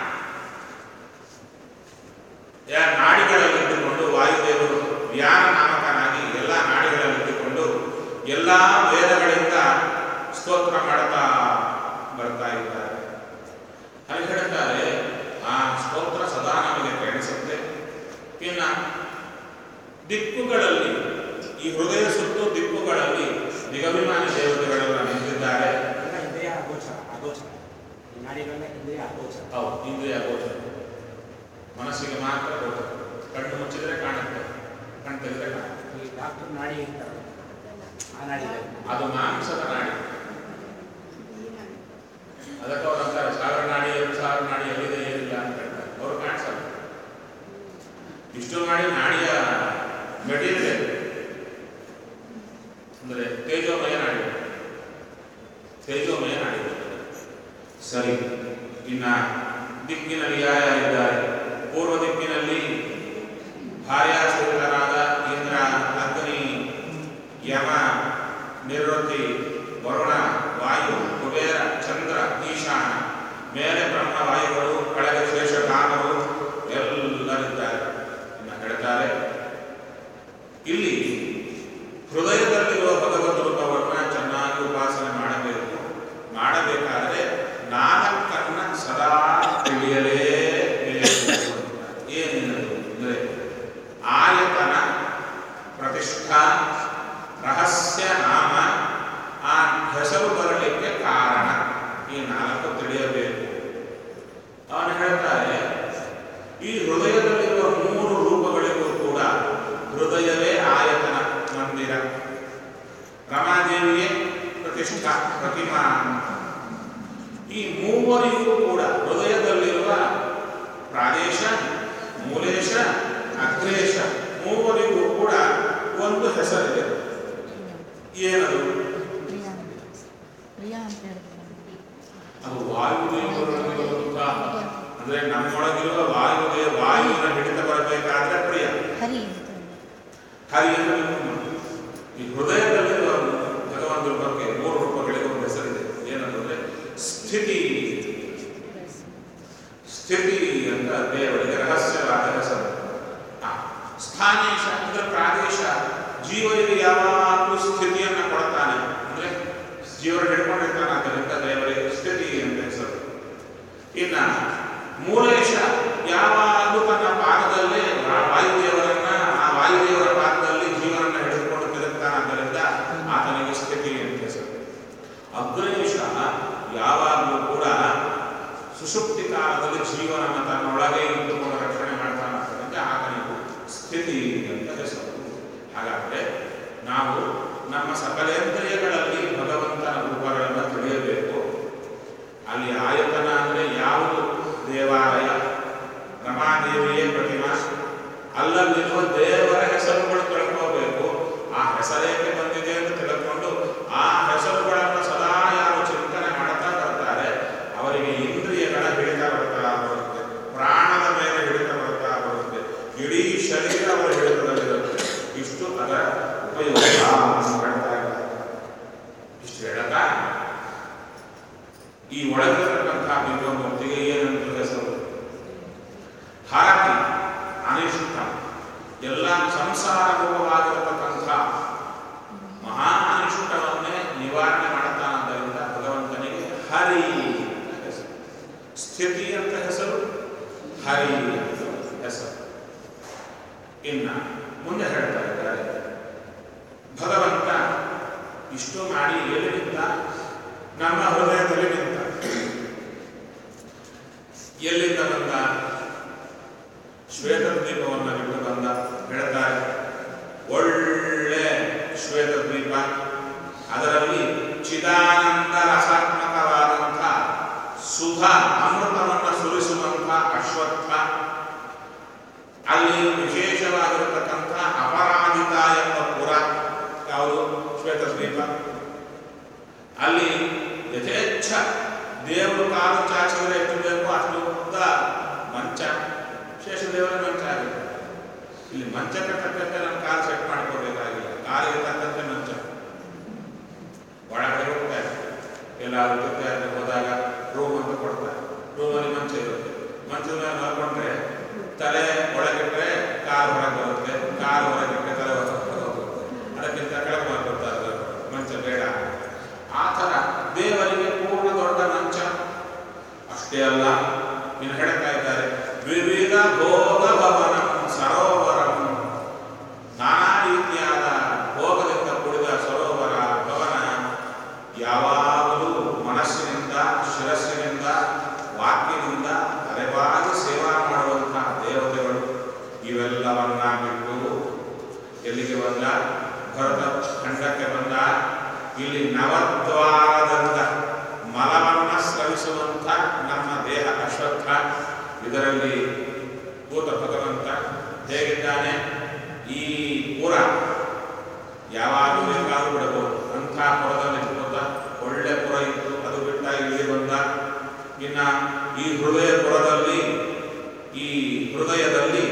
ಯಾ ನಾಡಿಗಳಲ್ಲಿದ್ದುಕೊಂಡು ವಾಯುದೇವರು ವ್ಯಾನ ನಾಮಕನಾಗಿ ಎಲ್ಲ ನಾಡಿಗಳಲ್ಲಿದ್ದುಕೊಂಡು ಎಲ್ಲ ವೇದಗಳಿಂದ ಸ್ತೋತ್ರ ಮಾಡ್ತಾ ಬರ್ತಾ ಇದ್ದಾರೆ ಅಲ್ಲಿ ಹೇಳ್ತಾರೆ ಆ ಸ್ತೋತ್ರ ಸದಾ ನಮಗೆ ಕೇಳಿಸುತ್ತೆ ಇನ್ನ ದಿಕ್ಕುಗಳಲ್ಲಿ ಈ ಹೃದಯ ಸುತ್ತು ದಿಕ್ಕುಗಳಲ್ಲಿ ದಿಗಭಿಮಾನಿ ದೇವತೆಗಳೆಲ್ಲ ನಿಂತಿದ್ದಾರೆ ಎಲ್ಲ ಇಂದ್ರಿಯ ಅಗೋಚರ ಅಗೋಚರ ಈ ನಾಡಿಗಳೆಲ್ಲ ಇಂದ್ರಿಯ ಅಗೋಚರ ಹೌದು ಇಂದ್ರಿಯ ಗೋಚರ ಮನಸ್ಸಿಗೆ ಮಾತ್ರ ಗೋಚರ ಕಣ್ಣು ಮುಚ್ಚಿದ್ರೆ ಕಾಣುತ್ತೆ ಕಣ್ಣು ತೆಗೆದ್ರೆ ಕಾಣುತ್ತೆ ಈ ಡಾಕ್ಟರ್ ನಾಡಿ ಇರ್ತಾರೆ ಆ ನಾಡಿಗಳಲ್ಲಿ ಅದು ಮಾಂಸದ ನಾಡಿ ಅದಕ್ಕೆ ಅವ್ರು ಅಂತಾರೆ ಸಾವಿರ ನಾಡಿ ಎರಡು ಸಾವಿರ ನಾಡಿ ಎಲ್ಲಿದೆ ಏನಿಲ್ಲ ಅಂತ ಹೇಳ್ತಾರೆ ಅವ್ರು ಕಾಣಿಸಲ್ಲ ಇಷ್ಟು ಮಾಡಿ ನಾಡಿಯ ಮೆಟೀರಿಯಲ್ ಅಂದರೆ ತೇಜೋಮಯ ನಾಡಿ ತೇಜೋಮಯ ನಾಡಿ ಸರಿ ಇನ್ನ ದಿಕ್ಕಿನಲ್ಲಿ ಯಾರ್ಯಾರಿದ್ದಾರೆ ಪೂರ್ವ ದಿಕ್ಕಿನಲ್ಲಿ ಭಾರ್ಯಾಶ್ರಿತರಾದ ಇಂದ್ರ ಅಗ್ನಿ ಯಮ ನಿವೃತ್ತಿ ವರುಣ ವಾಯು ಕುಬೇರ ಚಂದ್ರ ಈಶಾನ ಮೇಲೆ ಬ್ರಹ್ಮ ವಾಯುಗಳು ಕೆಳಗೆ ಶೇಷಕಾಮರು ಎಲ್ಲರಿದ್ದಾರೆ ಇನ್ನು ಹೇಳ್ತಾರೆ ಇಲ್ಲಿ ಹೃದಯದಲ್ಲಿರುವ ಭಗವದ್ ರೂಪವನ್ನು ಚೆನ್ನಾಗಿ ಉಪಾಸನೆ ಮಾಡಬೇಕು ಮಾಡಬೇಕಾದರೆ ನಾಲ್ಕನ್ನ ಸದಾ ತಿಳಿಯಲೇಬೇಕು ಏನೇನದು ಅಂದರೆ ಆಯತನ ಪ್ರತಿಷ್ಠಾ ರಹಸ್ಯ ನಾಮ ಆ ಹೆಸರು ಬರಲಿಕ್ಕೆ ಕಾರಣ ಈ ನಾಲ್ಕು ತಿಳಿಯಬೇಕು ಅವನು ಹೇಳ್ತಾರೆ ಈ ಹೃದಯದಲ್ಲಿರುವ ಮೂರು ರೂಪಗಳಿಗೂ ಕೂಡ ಹೃದಯವೇ ಆಯತನ ಮಂದಿರ ರಮಾದೇವಿಯೇ ಪ್ರತಿಷ್ಠಾ ಪ್ರತಿಮಾ ಈ ಮೂವರಿಗೂ ಕೂಡ ಹೃದಯದಲ್ಲಿರುವ ಪ್ರಾದೇಶ ಮೂಲೇಶ ಅಗ್ರೇಶ ಮೂವರಿಗೂ ಕೂಡ ಒಂದು ಹೆಸರಿದೆ ಏನದು ಪ್ರಿಯಾ ಪ್ರಿಯಾ ಅಂತ ಹೇಳಿದ್ರು ಅದು ವಾಯುದೇವರಲ್ಲಿರುವಂತಹ ಅಂದ್ರೆ ನಮ್ಮೊಳಗಿರುವ ವಾಯುದೇವ ವಾಯುವಿನ ಹಿಡಿತ ಬರಬೇಕಾದ್ರೆ ಪ್ರಿಯ ಹರಿ ಅಂತ ಹರಿ ಅಂದ್ರೆ ನಿಮ್ಮ. ಈ ಹೃದಯದಲ್ಲಿರುವ ಭಗವಂತರ ಬಗ್ಗೆ ಮೂರು ರೂಪಗಳಿಗೆ ಒಂದು ಹೆಸರಿದೆ ಏನಂತಂದ್ರೆ ಸ್ಥಿತಿ ಸ್ಥಿತಿ ಅಂತ ದೇವರಿಗೆ ರಹಸ್ಯವಾದ ಹೆಸರು ಆ, ಸ್ಥಾನೇಶ ಅಂದ್ರೆ ಪ್ರಾದೇಶ ಜೀವರಿಗೆ ಯಾವಾಗಲೂ ಸ್ಥಿತಿಯನ್ನ ಕೊಡ್ತಾನೆ ಅಂದ್ರೆ ಜೀವರು ಹಿಡ್ಕೊಂಡಿರ್ತಾನೆ ಆದ್ದರಿಂದ ದೇವರಿಗೆ ಸ್ಥಿತಿ ಅಂತ ಹೆಸರು ಇನ್ನ ಮೂಲೇಶ ಯಾವಾಗಲೂ ತನ್ನ ಪಾದದಲ್ಲೇ ಆ ವಾಯುದೇವರನ್ನ ಆ ವಾಯುದೇವರ ಪಾದದಲ್ಲಿ ಜೀವನನ್ನ ಹಿಡಿದುಕೊಂಡು ತಿರುಗ್ತಾನಾದ್ದರಿಂದ ಆತನಿಗೆ ಸ್ಥಿತಿ ಅಂತ ಹೆಸರು ಅಗ್ರೇಶ ಯಾವಾಗಲೂ ಕೂಡ ಸುಷುಪ್ತಿ ಕಾಲದಲ್ಲಿ ಜೀವನನ್ನ ತನ್ನೊಳಗೆ ಇಟ್ಟುಕೊಂಡು ರಕ್ಷಣೆ ಮಾಡ್ತಾನಾದ್ದರಿಂದ ಆತನಿಗೂ ಸ್ಥಿತಿ ಅಂತ ಹೆಸರು ಹಾಗಾದರೆ ನಾವು ನಮ್ಮ ಸಕಲೇಂದ್ರಿಯಗಳಲ್ಲಿ ಭಗವಂತನ ರೂಪಗಳನ್ನು ತಿಳಿಯಬೇಕು ಅಲ್ಲಿ ಆಯತನ ಅಂದರೆ ಯಾವುದು ದೇವಾಲಯ ರಮಾದೇವಿಯೇ ಪ್ರತಿಮಾ ಅಲ್ಲಲ್ಲಿರುವ ದೇವರ ಹೆಸರುಗಳು ತಿಳ್ಕೋಬೇಕು ಆ ಹೆಸರೇಕೆ ಬಂದಿದೆ ಅಂತ ತಿಳ್ಕೊಂಡು ಆ ಹೆಸರುಗಳನ್ನು ಸದಾ ಯಾರು ಚಿಂತನೆ ಮಾಡ್ತಾ ಬರ್ತಾರೆ ಅವರಿಗೆ ಇಂದ್ರಿಯಗಳ ಹಿಡಿತ ಬರ್ತಾ ಬರುತ್ತೆ ಪ್ರಾಣದ ಮೇಲೆ ಹಿಡಿತ ಬರ್ತಾ ಬರುತ್ತೆ ಇಡೀ ಶರೀರ ಅವರ ಹಿಡಿತದಲ್ಲಿರುತ್ತೆ ಇಷ್ಟು ಅದರ ಉಪಯೋಗ ಅಂತ ಹೇಳ್ತಾ ಇದ್ದಾರೆ ಇಷ್ಟು ಹೇಳತಾ ಈ ಒಳಗಿರತಕ್ಕಂತಹ ಬಿಂಬಮೂರ್ತಿಗೆ ಏನಂತ ಹೆಸರು ಭಾರತಿ ಅನಿಷ್ಟ ಎಲ್ಲ ಸಂಸಾರ ರೂಪವಾಗಿರತಕ್ಕಂಥ ಮಹಾ ಅನಿಷ್ಟವನ್ನೇ ನಿವಾರಣೆ ಮಾಡುತ್ತಾನದ್ದರಿಂದ ಭಗವಂತನಿಗೆ ಹರಿ ಅಂತ ಹೆಸರು ಸ್ಥಿತಿ ಅಂತ ಹೆಸರು ಹರಿ ಅಂತ ಹೆಸರು ಇನ್ನ ಮುಂದೆ ಹೇಳ್ತಾ ಇದ್ದಾರೆ ಭಗವಂತ ಇಷ್ಟು ಮಾಡಿ ಎಲ್ಲಿಂದ ನಮ್ಮ ಹೃದಯದಲ್ಲಿ ನಿಂತ ಎಲ್ಲಿಂದ ಬಂದ ಶ್ವೇತ ದ್ವೀಪವನ್ನು ಬಿಟ್ಟು ಬಂದ ಹೇಳ್ತಾರೆ ಒಳ್ಳೆ ಶ್ವೇತ ದ್ವೀಪ ಅದರಲ್ಲಿ ಚಿದಾನಂದ ರಸಾತ್ಮಕವಾದಂಥ ಸುಧ ಅಮೃತವನ್ನು ಸುರಿಸುವಂಥ ಅಶ್ವತ್ಥ ಅಲ್ಲಿ ವಿಶೇಷವಾಗಿರತಕ್ಕಂಥ ಅಪರಾಜಿತ ಎಂಬ ಪುರ ಯಾವುದು ಶ್ವೇತ ದ್ವೀಪ ಅಲ್ಲಿ ಯಥೇಚ್ಛ ದೇವರು ಕಾಲು ಚಾಚಿದರೆ ಎಷ್ಟು ಬೇಕು ಅಷ್ಟು ಉದ್ದ ಮಂಚ ಶೇಷದೇವರ ಮಂಚ ಆಗಿದೆ ಇಲ್ಲಿ ಮಂಚಕ್ಕೆ ತಕ್ಕಂತೆ ನಮ್ಮ ಕಾಲು ಸೆಟ್ ಮಾಡ್ಕೋಬೇಕಾಗಿಲ್ಲ ಕಾಲಿಗೆ ತಕ್ಕಂತೆ ಮಂಚ ಒಳಗಡೆ ಹೋಗ್ತಾರೆ ಎಲ್ಲಾದ್ರೂ ಜೊತೆ ಅಲ್ಲಿ ಹೋದಾಗ ರೂಮ್ ಅಂತ ಕೊಡ್ತಾರೆ ರೂಮಲ್ಲಿ ಮಂಚ ಇರುತ್ತೆ ಮಂಚದ ಮೇಲೆ ಮಲ್ಕೊಂಡ್ರೆ ತಲೆ ಒಳಗಿಟ್ರೆ ಕಾಲು ಹೊರಗೆ ಬರುತ್ತೆ ಕಾಲು ಹೊರಗಿಟ್ರೆ ತಲೆ ಹೊರಗೆ ಹೋಗುತ್ತೆ ಅದಕ್ಕಿಂತ ಕೆಳಗೆ ಮಾಡ್ಕೊಡ್ತಾರೆ ಮಂಚ ಬೇಡ ಆ ಥರ ದೇವರಿಗೆ ಪೂರ್ಣ ದೊಡ್ಡ ಮಂಚ ಅಷ್ಟೇ ಅಲ್ಲ ಇನ್ನು ಹೇಳ್ತಾ ಇದ್ದಾರೆ ವಿವಿಧ ಭೋಗ ಭವನ ಸರೋವರಂ ನಾನಾ ರೀತಿಯಾದ ಭೋಗದಿಂದ ಕೂಡಿದ ಸರೋವರ ಭವನ ಯಾವಾಗಲೂ ಮನಸ್ಸಿನಿಂದ ಶಿರಸ್ಸಿನಿಂದ ವಾಕ್ಯದಿಂದ ಅರೆವಾಗಿ ಸೇವಾ ಮಾಡುವಂತಹ ದೇವತೆಗಳು ಇವೆಲ್ಲವನ್ನ ಬಿಟ್ಟು ಎಲ್ಲಿಗೆ ಬಂದ ಭರತ ಖಂಡಕ್ಕೆ ಬಂದ ಇಲ್ಲಿ ನವದ್ವಾರದಿಂದ ಮಲವನ್ನ ಸ್ರವಿಸುವಂಥ ನಮ್ಮ ದೇಹ ಅಶ್ವತ್ಥ ಇದರಲ್ಲಿ ಭೂತ ಭಗವಂತ ಹೇಗಿದ್ದಾನೆ ಈ ಪುರ ಯಾವಾಗಲೂ ಬೇಕಾದ್ರೂ ಬಿಡಬಹುದು ಅಂಥ ಪುರದಲ್ಲಿ ಇಟ್ಕೊಂಡ ಒಳ್ಳೆ ಪುರ ಇತ್ತು ಅದು ಬಿಟ್ಟ ಇಲ್ಲಿ ಬಂದ ಇನ್ನ ಈ ಹೃದಯ ಪುರದಲ್ಲಿ ಈ ಹೃದಯದಲ್ಲಿ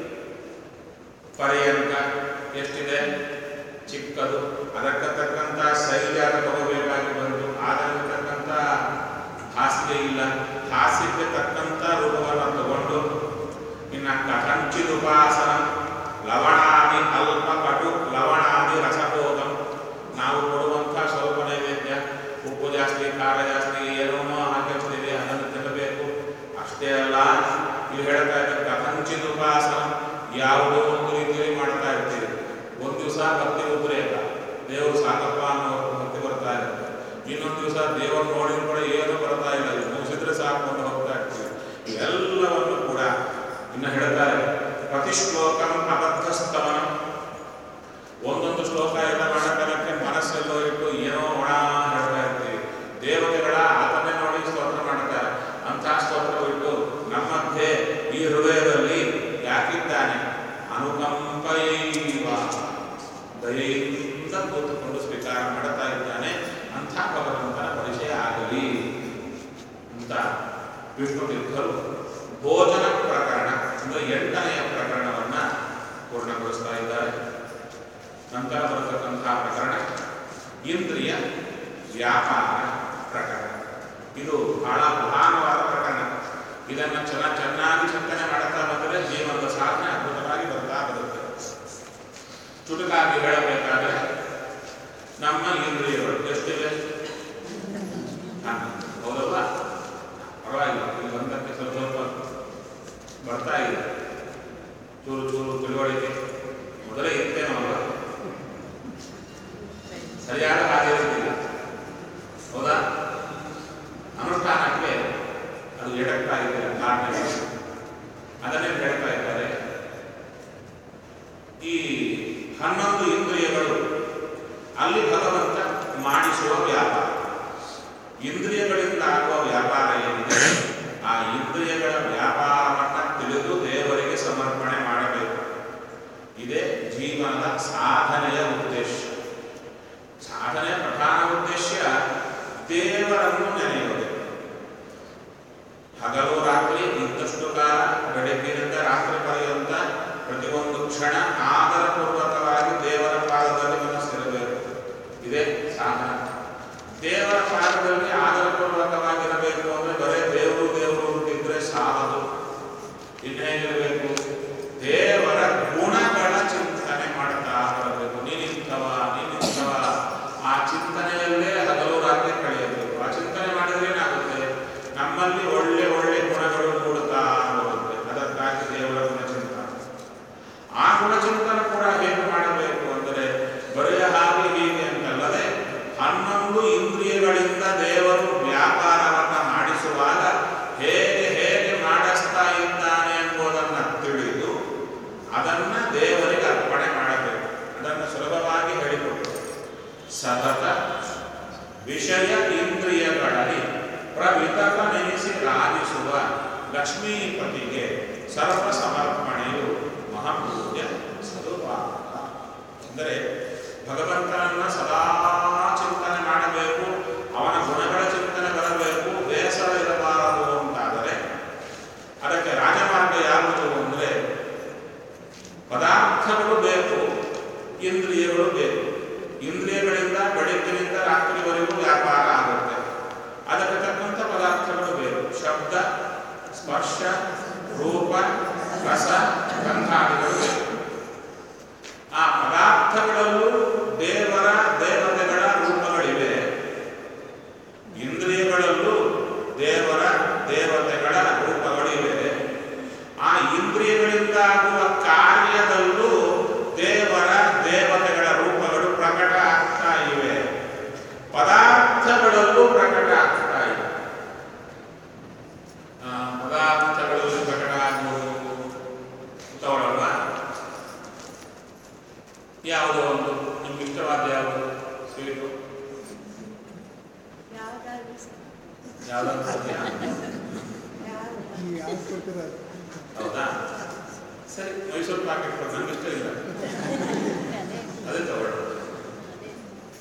ಪರ್ಯಂಕ ಎಷ್ಟಿದೆ ಚಿಕ್ಕದು ಅದಕ್ಕೆ ತಕ್ಕಂಥ ಸೈಜಾಗ ತಗೋಬೇಕಾಗಿ ಬಂತು ಅದಕ್ಕೆ ತಕ್ಕಂಥ ಹಾಸಿಗೆ ಇಲ್ಲ ಹಾಸಿಗೆ ತಕ್ಕಂಥ ರೂಪವನ್ನು ತಗೊಂಡು ಇನ್ನ ಕಥಂಚಿತ್ ಉಪಾಸನ ಲವಣಾದಿ ಅಲ್ಪ ಕಟು ಲವಣಾದಿ ರಸಬೋಧಂ ನಾವು ಕೊಡುವಂಥ ಸ್ವಲ್ಪ ನೈವೇದ್ಯ ಉಪ್ಪು ಜಾಸ್ತಿ ಖಾರ ಜಾಸ್ತಿ ಏನೋ ಹಾಕಿರ್ತೀವಿ ಅದನ್ನು ತಿನ್ನಬೇಕು ಅಷ್ಟೇ ಅಲ್ಲ ಇಲ್ಲಿ ಹೇಳ್ತಾ ಇದ್ದಾರೆ ಕಥಂಚಿತ್ ಉಪಾಸನ ಯಾವುದೋ ಒಂದು ರೀತಿಯಲ್ಲಿ ಮಾಡ್ತಾ ಇರ್ತೀವಿ ಒಂದು ದಿವಸ ಭಕ್ತಿ ಉದ್ರೇಕ ದೇವರು ಸಾಕಪ್ಪ ಅನ್ನೋ ಭಕ್ತಿ ಬರ್ತಾ ಇರುತ್ತೆ ಇನ್ನೊಂದು ದಿವಸ ದೇವರು ನೋಡಿದ್ರು ಕೂಡ ಏನೂ ಬರ್ತಾ ಇಲ್ಲ ಇದು ಮುಗಿಸಿದ್ರೆ ಸಾಕು ಅಂತ ಹೋಗ್ತಾ ಇರ್ತೀವಿ ಇವೆಲ್ಲವನ್ನು ಕೂಡ ಇನ್ನು ಹೇಳ್ತಾರೆ ಪ್ರತಿ ಶ್ಲೋಕಂ ಅಬದ್ಧಸ್ತವನ ಒಂದೊಂದು ಶ್ಲೋಕ ಎಲ್ಲ ಮಾಡಕ್ಕೆ ಮನಸ್ಸೆಲ್ಲೋ ಇಟ್ಟು ಏನೋ ಒಣ ಹೇಳ್ತಾ ಇರ್ತೀವಿ ದೇವತೆಗಳ ಆತನೇ ನೋಡಿ ಸ್ತೋತ್ರ ಮಾಡ್ತಾರೆ ಅಂತಹ ಸ್ತೋತ್ರ ಇಟ್ಟು ನಮ್ಮ ಮಧ್ಯೆ ಈ ಹೃದಯದಲ್ಲಿ ಯಾಕಿದ್ದಾನೆ ಅನುಕಂಪೈವ ದಯೆಯಿಂದ ಕೂತುಕೊಂಡು ಸ್ವೀಕಾರ ಮಾಡ್ತಾ ಇದ್ದಾನೆ ಅಂಥ ಭಗವಂತನ ಪರಿಚಯ ಆಗಲಿ ಅಂತ ವಿಷ್ಣು ತೀರ್ಥರು ಭೋಜನ ಪ್ರಕರಣ ಅಂದರೆ ಎಂಟನೆಯ ಪ್ರಕರಣವನ್ನ ಪೂರ್ಣಗೊಳಿಸ್ತಾ ಇದ್ದಾರೆ ನಂತರ ಬರತಕ್ಕಂತಹ ಪ್ರಕರಣ ಇಂದ್ರಿಯ ವ್ಯಾಪಾರ ಪ್ರಕರಣ ಇದು ಬಹಳ ಪ್ರಧಾನವಾದ ಪ್ರಕರಣ ಇದನ್ನು ಚೆನ್ನಾಗಿ ಚೆನ್ನಾಗಿ ಚಿಂತನೆ ಮಾಡುತ್ತಾ ಬಂದರೆ ಜೀವನದ ಸಾಧನೆ ಅದ್ಭುತವಾಗಿ ಬರ್ತಾ ಬರುತ್ತೆ ಚುಟುಕಾಗಿ ಹೇಳಬೇಕಾದ್ರೆ ನಮ್ಮ ಇಂದ್ರಿಯಗಳು ಎಷ್ಟಿವೆ ಹನ್ನೊಂದು. ಹೌದಲ್ವಾ ಪರವಾಗಿಲ್ಲ ಇಲ್ಲಿ ಬಂದಕ್ಕೆ ಸ್ವಲ್ಪ ಸ್ವಲ್ಪ ಬರ್ತಾ ಇದೆ ಚೂರು ಚೂರು ತಿಳುವಳಿಕೆ ಮೊದಲೇ ಇರ್ತೇನೋ ಅಲ್ವಾ ಸರಿಯಾದ ಹಾಗೆ ಇರ್ತಿಲ್ಲ ಹೌದಾ ಅನುಷ್ಠಾನಕ್ಕೆ ಅದು ಎಡಕ್ತಾ ಇದೆ ಕಾರಣ ಅದನ್ನೇ ಹೇಳ್ತಾ ಇದ್ದಾರೆ ಈ ಹನ್ನೊಂದು ಇಂದ್ರಿಯಗಳು ಅಲ್ಲಿ ಭಗವಂತ ಮಾಡಿಸುವ ವ್ಯಾಪಾರ ಇಂದ್ರಿಯಗಳಿಂದ ಆಗುವ ವ್ಯಾಪಾರ ಏನಿದೆ ಆ ಇಂದ್ರಿಯಗಳ ವ್ಯಾಪಾರವನ್ನು ತಿಳಿದು ದೇವರಿಗೆ ಸಮರ್ಪಣೆ ಮಾಡಬೇಕು ಇದೇ ಜೀವನದ ಸಾಧನೆಯ ಉದ್ದೇಶ ಸಾಧನೆಯ ಪ್ರಧಾನ ಉದ್ದೇಶ ದೇವರನ್ನು ನೆನೆಯುವುದು ಹಗಲು ರಾತ್ರಿ ಇದ್ದಷ್ಟು ಕಾಲ ಬೆಳಗ್ಗಿನಿಂದ ರಾತ್ರಿ ಪರ್ಯಂತ ಪ್ರತಿಯೊಂದು ಕ್ಷಣ ಆದರಪೂರ್ವಕವಾಗಿ ದೇವರ ಪಾದದಲ್ಲಿ ಮನಸ್ಸಿರಬೇಕು ಇದೇ ಸಾಧನ ದೇವರ ಪಾದದಲ್ಲಿ ಆದರಪೂರ್ವಕವಾಗಿರಬೇಕು ಅಂದ್ರೆ ಬರೇ ದೇವರು ದೇವರು ಅಂತಿದ್ರೆ ಸಾಲದು ಇನ್ನೇನಿರಬೇಕು ದೇವರ ಗುಣಗಳ ಚಿಂತನೆ ಮಾಡ್ತಾ ಬರಬೇಕು ನೀನಿಂಥವ ನೀನಿಂಥವ ಆ ಚಿಂತನೆಯಲ್ಲೇ ಹಗಲು ರಾತ್ರಿ ಕಳೆಯಬೇಕು ಆ ಚಿಂತನೆ ಮಾಡಿದ್ರೆ ಏನಾಗುತ್ತೆ ನಮ್ಮಲ್ಲಿ ಒಳ್ಳೆ ಒಳ್ಳೆ ಗುಣಗಳು ಮೂಡುತ್ತಾ ಬರುತ್ತೆ ಅದಕ್ಕಾಗಿ ದೇವರ ಗುಣಚಿಂತನೆ ಆ ಗುಣಚಿಂತನೆ ಕೂಡ ಹೇಗೆ ಮಾಡಬೇಕು ಅಂದರೆ ಬರೆಯ ಹಾಗೆ ಹೀಗೆ ಅಂತಲ್ಲದೆ ಹನ್ನೊಂದು ಇಂದ್ರಿಯಗಳಿಂದ ದೇವ ವಿಷಯ ಇಂದ್ರಿಯಗಳಲ್ಲಿ ಪ್ರವಿತಕ ನೆನೆಸಿ ರಾಜಿಸುವ ಲಕ್ಷ್ಮೀಪತಿಗೆ ಸರ್ವ ಸಮರ್ಪಣೆಯು ಮಹಾಪೂಜ್ಯ ಸದುಪಾಕ ಅಂದರೆ ಭಗವಂತನನ್ನ ಸದಾ ಚಿಂತನೆ ಮಾಡಬೇಕು ಅವನ ಗುಣಗಳ ಚಿಂತನೆ ಬರಬೇಕು ಬೇಸರ ಇರಬಾರದು ಅಂತಾದರೆ ಅದಕ್ಕೆ ರಾಜಮಾರ್ಗ ಯಾವುದು ಅಂದರೆ ಪದಾರ್ಥಗಳು ಬೇಕು ಇಂದ್ರಿಯಗಳು ಬೇಕು ಇಂದ್ರಿಯಗಳಿಂದ ಬೆಳಗ್ಗಿನಿಂದ ರಾತ್ರಿವರೆಗೂ ವ್ಯಾಪಾರ ಆಗುತ್ತೆ ಅದಕ್ಕೆ ತಕ್ಕಂಥ ಪದಾರ್ಥಗಳು ಬೇಕು ಶಬ್ದ ಸ್ಪರ್ಶ ರೂಪ ರಸ ಗಂಧಾದಿಗಳು ಬೇಕು ಆ ಪದಾರ್ಥಗಳಲ್ಲೂ ದೇವರ ದೇವತೆಗಳ ರೂಪಗಳಿವೆ ಇಂದ್ರಿಯಗಳಲ್ಲೂ ದೇವರ ದೇವತೆಗಳ ರೂಪಗಳಿವೆ ಆ ಇಂದ್ರಿಯಗಳಿಂದಾಗುವ ಕಾರ್ಯದಲ್ಲೂ ದೇವರ ದೇವತೆಗಳ ರೂಪಗಳು ಪ್ರಕಟ ಆಗ್ತಾ ಇವೆ ಪದಾರ್ಥಗಳಲ್ಲೂ ಪ್ರಕಟ ಆಗ್ತಾ ಇವೆ ಆ, ಪದಾರ್ಥಗಳಲ್ಲಿ ಪ್ರಕಟ ಆಗುವುದು ತಗೊಳ್ಳಲ್ವಾ ಯಾವುದೋ ಒಂದು ನಿಮ್ಗೆ ಇಷ್ಟವಾದ ಯಾವುದು ಸ್ವೀಟು ಯಾವ್ದಾದ್ರು ಸರಿ. ಯಾವುದಾದ್ರು ಸತ್ಯ ಯಾವ್ದು? ಹೌದಾ ಸರಿ ಮೈಸೂರು ಪಾಕೆಟ್ ಕೊಡು ನಂಗೆ ಇಷ್ಟ ಇಲ್ಲ ಅದೇ ಅದೇ ತಗೊಳ್ಳೋದು ಅದೇ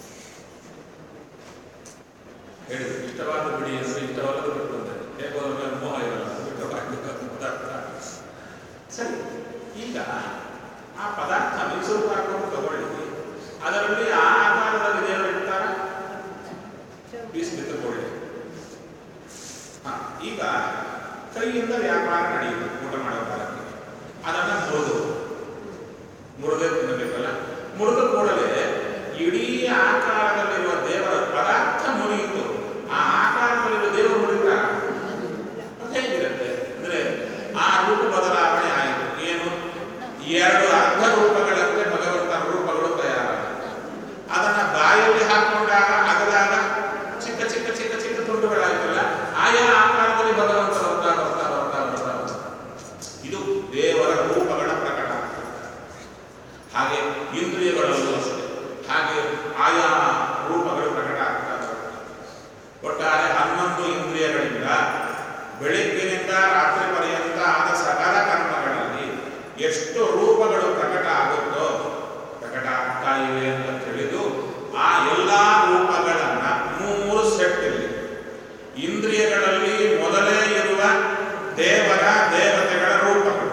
ಹೇಳಿ ಇಷ್ಟವಾದ ಬಿಡಿ ಅಂದ್ರೆ ಇಷ್ಟವಾದ ಬಿಟ್ಟು ಅಂತಾರೆ ಹೇಗೋ ಅದ್ರ ಮೇಲೆ ಮೋಹ ಇರಲ್ಲ ಬಿಟ್ಟು ಪದಾರ್ಥ ಸರಿ ಈಗ ಆ ಪದಾರ್ಥ ಮೈಸೂರು ಪಾಕವನ್ನು ತಗೊಳ್ಳಿ ಅದರಲ್ಲಿ ಆ ಆಕಾರದಲ್ಲಿ ದೇವರು ಇರ್ತಾರ ಪೀಸ್ ಬಿತ್ತುಕೊಳ್ಳಿ ಹಾ ಈಗ ಕೈಯಿಂದ ವ್ಯಾಪಾರ ನಡೆಯುತ್ತೆ ಊಟ ಮಾಡೋ ಕಾಲಕ್ಕೆ ಅದನ್ನ ಮುರಿದು ಮುರಿದೇ ತಿನ್ನಬೇಕಲ್ಲ ಮುರಿದ ಕೂಡಲೇ ಇಡೀ ಆಕಾರದಲ್ಲಿರುವ ದೇವರ ಪದಾರ್ಥ ಮುರಿಯಿತು ಆ ಆಕಾರದಲ್ಲಿರುವ ದೇವರು ಮುರಿದ ಹೇಗಿರುತ್ತೆ ಅಂದ್ರೆ ಆ ರೂಪ ಬದಲಾವಣೆ ಆಯಿತು ಏನು ಎರಡು ಅರ್ಧ ರೂಪಗಳಂತೆ ಭಗವಂತನ ರೂಪಗಳು ತಯಾರಾಯಿತು ಅದನ್ನ ಬಾಯಲ್ಲಿ ಹಾಕೊಂಡಾಗ ಅಗದಾಗ ಚಿಕ್ಕ ಚಿಕ್ಕ ಚಿಕ್ಕ ಚಿಕ್ಕ ತುಂಡುಗಳಾಯ್ತಲ್ಲ ಆಯಾ ಆಕಾರದಲ್ಲಿ ಭಗವಂತ ಬರ್ತಾ ಬರ್ತಾ ಬರ್ತಾ ಬರ್ತಾ ಬರ್ತಾ. ಇದು ದೇವರ ರೂಪಗಳ ಪ್ರಕಟ ಹಾಗೆ ಇಂದ್ರಿಯಗಳಲ್ಲೂ ಅಷ್ಟೇ ಹಾಗೆ ಆಯಾ ರೂಪಗಳು ಪ್ರಕಟ ಆಗ್ತಾ ಬರುತ್ತೆ. ಒಟ್ಟಾರೆ ಹನ್ನೊಂದು ಇಂದ್ರಿಯಗಳಿಂದ ಬೆಳಗ್ಗಿನಿಂದ ರಾತ್ರಿ ಪರ್ಯಂತ ಆದ ಸಕಲ ಕರ್ಮಗಳಲ್ಲಿ ಎಷ್ಟು ರೂಪಗಳು ಪ್ರಕಟ ಆಗುತ್ತೋ ಪ್ರಕಟ ಆಗ್ತಾ ಇವೆ ಅಂತ ತಿಳಿದು ಆ ಎಲ್ಲ ರೂಪಗಳನ್ನ ಮೂರು ಸೆಟ್ ಇಲ್ಲಿ ಇಂದ್ರಿಯಗಳಲ್ಲಿ ಮೊದಲೇ ಇರುವ ದೇವರ ದೇವತೆಗಳ ರೂಪಗಳು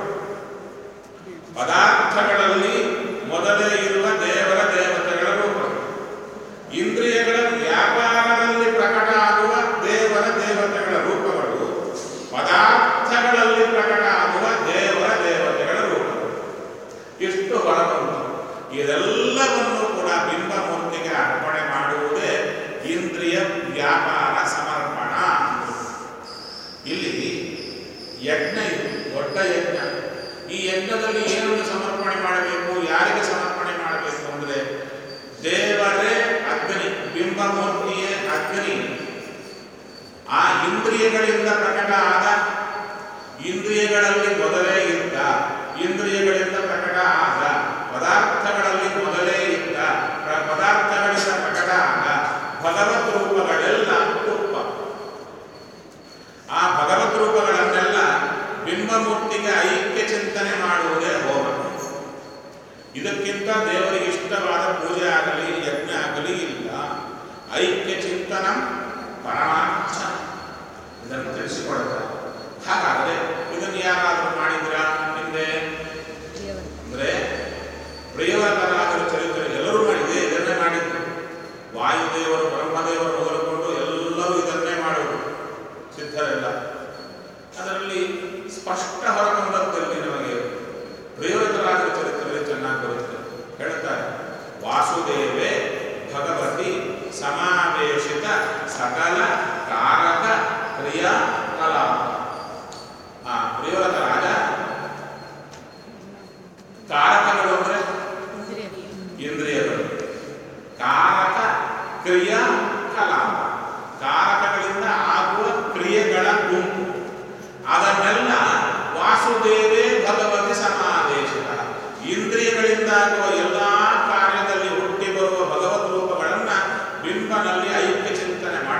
ಪದಾರ್ಥಗಳಲ್ಲಿ ಮೊದಲೇ ಇರುವ ದೇವರ ದೇವತೆಗಳ ರೂಪಗಳು ಇಂದ್ರಿಯಗಳ ವ್ಯಾಪಾರದಲ್ಲಿ ಪ್ರಕಟ ಆಗುವ ದೇವರ ದೇವತೆಗಳ ರೂಪಗಳು ಪದಾರ್ಥಗಳಲ್ಲಿ ಪ್ರಕಟ ಆಗುವ ದೇವರ ದೇವತೆಗಳ ರೂಪಗಳು ಇಷ್ಟು ಹೊರಬಂತು ಇದೆಲ್ಲವನ್ನು ಕೂಡ ಬಿಂಬಮೂರ್ತಿಗೆ ಅರ್ಪಣೆ ಮಾಡುವುದೇ ಇಂದ್ರಿಯ ವ್ಯಾಪಾರ ಸಮರ್ಪಣ ಇಲ್ಲಿ ಯಜ್ಞ ಇದು ದೊಡ್ಡ ಯಜ್ಞ ಈ ಯಜ್ಞದಲ್ಲಿ ಏನನ್ನು ಸಮರ್ಪಣೆ ಮಾಡಬೇಕು ಯಾರಿಗೆ ಸಮರ್ಪಣೆ ಮಾಡಬೇಕು ಅಂದ್ರೆ ದೇವರೇ ಅಗ್ನಿ ಬಿಂಬಮೂರ್ತಿಯೇ ಅಗ್ನಿ ಆ ಇಂದ್ರಿಯಗಳಿಂದ ಪ್ರಕಟ ಆದ ಇಂದ್ರಿಯಗಳಲ್ಲಿ ಮೊದಲೇ ಇದ್ದ ಇಂದ್ರಿಯಗಳಿಂದ ಪ್ರಕಟ ಆದ ಪದಾರ್ಥಗಳಲ್ಲಿ ಮೊದಲೇ ಇದ್ದ ಪ್ರ- ಪದಾರ್ಥಗಳಿಂದ ಪ್ರಕಟ ಆದ ಭಗವದ್ ರೂಪಗಳೆಲ್ಲ ತುಪ್ಪ ಆ ಭಗವದ್ ರೂಪಗಳನ್ನೆಲ್ಲ ಬಿಂಬಮೂರ್ತಿಗೆ ಐಕ್ಯ ಚಿಂತನೆ ಮಾಡುವುದೇ ಹೋಮ ಇದಕ್ಕಿಂತ ದೇವರಿಗೆ ಇಷ್ಟವಾದ ಪೂಜೆ ಆಗಲಿ ಯಜ್ಞ ಆಗಲಿ ಇಲ್ಲ ಐಕ್ಯ ಚಿಂತನ ಪರಮಾರ್ಥ ಇದನ್ನು ತಿಳಿಸಿಕೊಡುತ್ತಾರೆ ಹಾಗಾದರೆ ಇದನ್ನು ಯಾರಾದರೂ ಮಾಡಿದ್ರ ಹಿಂದೆ ದೇವರು ಅಂದ್ರೆ ಪ್ರಿಯವರಕರಾದರ ಚರಿತ್ರೆ ಎಲ್ಲರೂ ಮಾಡಿದೆ ಇದನ್ನೇ ಮಾಡಿದ್ರು ವಾಯುದೇವರು ಬ್ರಹ್ಮದೇವರು ಮೊದಲುಕೊಂಡು ಎಲ್ಲರೂ ಇದನ್ನೇ ಮಾಡುವರು ಸಿದ್ಧರೆಲ್ಲ ಅದರಲ್ಲಿ ಸ್ಪಷ್ಟ ಹೊರಬಂದದ್ದಲ್ಲಿ ನಮಗೆ ಪ್ರಿಯವರಕರಾದರ ಚರಿತ್ರೆ ಚೆನ್ನಾಗಿ ಬರುತ್ತೆ ಹೇಳ್ತಾರೆ ವಾಸುದೇವೇ ಭಗವತಿ ಸಮಾವೇಶಿತ ಸಕಲ ಕಾರಕ ಕ್ರಿಯಾ ಕಲಾ ಆ ಪ್ರಿಯವರತ ರಾಜ ಕಾರಕಗಳು ಅಂದ್ರೆ ಇಂದ್ರಿಯ ಇಂದ್ರಿಯಗಳು ಕಾರಕ ಕ್ರಿಯಾ ಕಲಾಪ ಕಾರಕಗಳಿಂದ ಆಗುವ ಕ್ರಿಯೆಗಳ ಗುಂಪು ಅದನ್ನೆಲ್ಲ ವಾಸುದೇವೇ ಭಗವತಿ ಸಮಾವೇಶಿತ ಇಂದ್ರಿಯಗಳಿಂದ ಆಗುವ ಎಲ್ಲಾ ಕಾರ್ಯದಲ್ಲಿ ಹುಟ್ಟಿ ಬರುವ ಭಗವದ್ ರೂಪಗಳನ್ನ ಬಿಂಬನಲ್ಲಿ ಐಕ್ಯ ಚಿಂತನೆ ಮಾಡಿ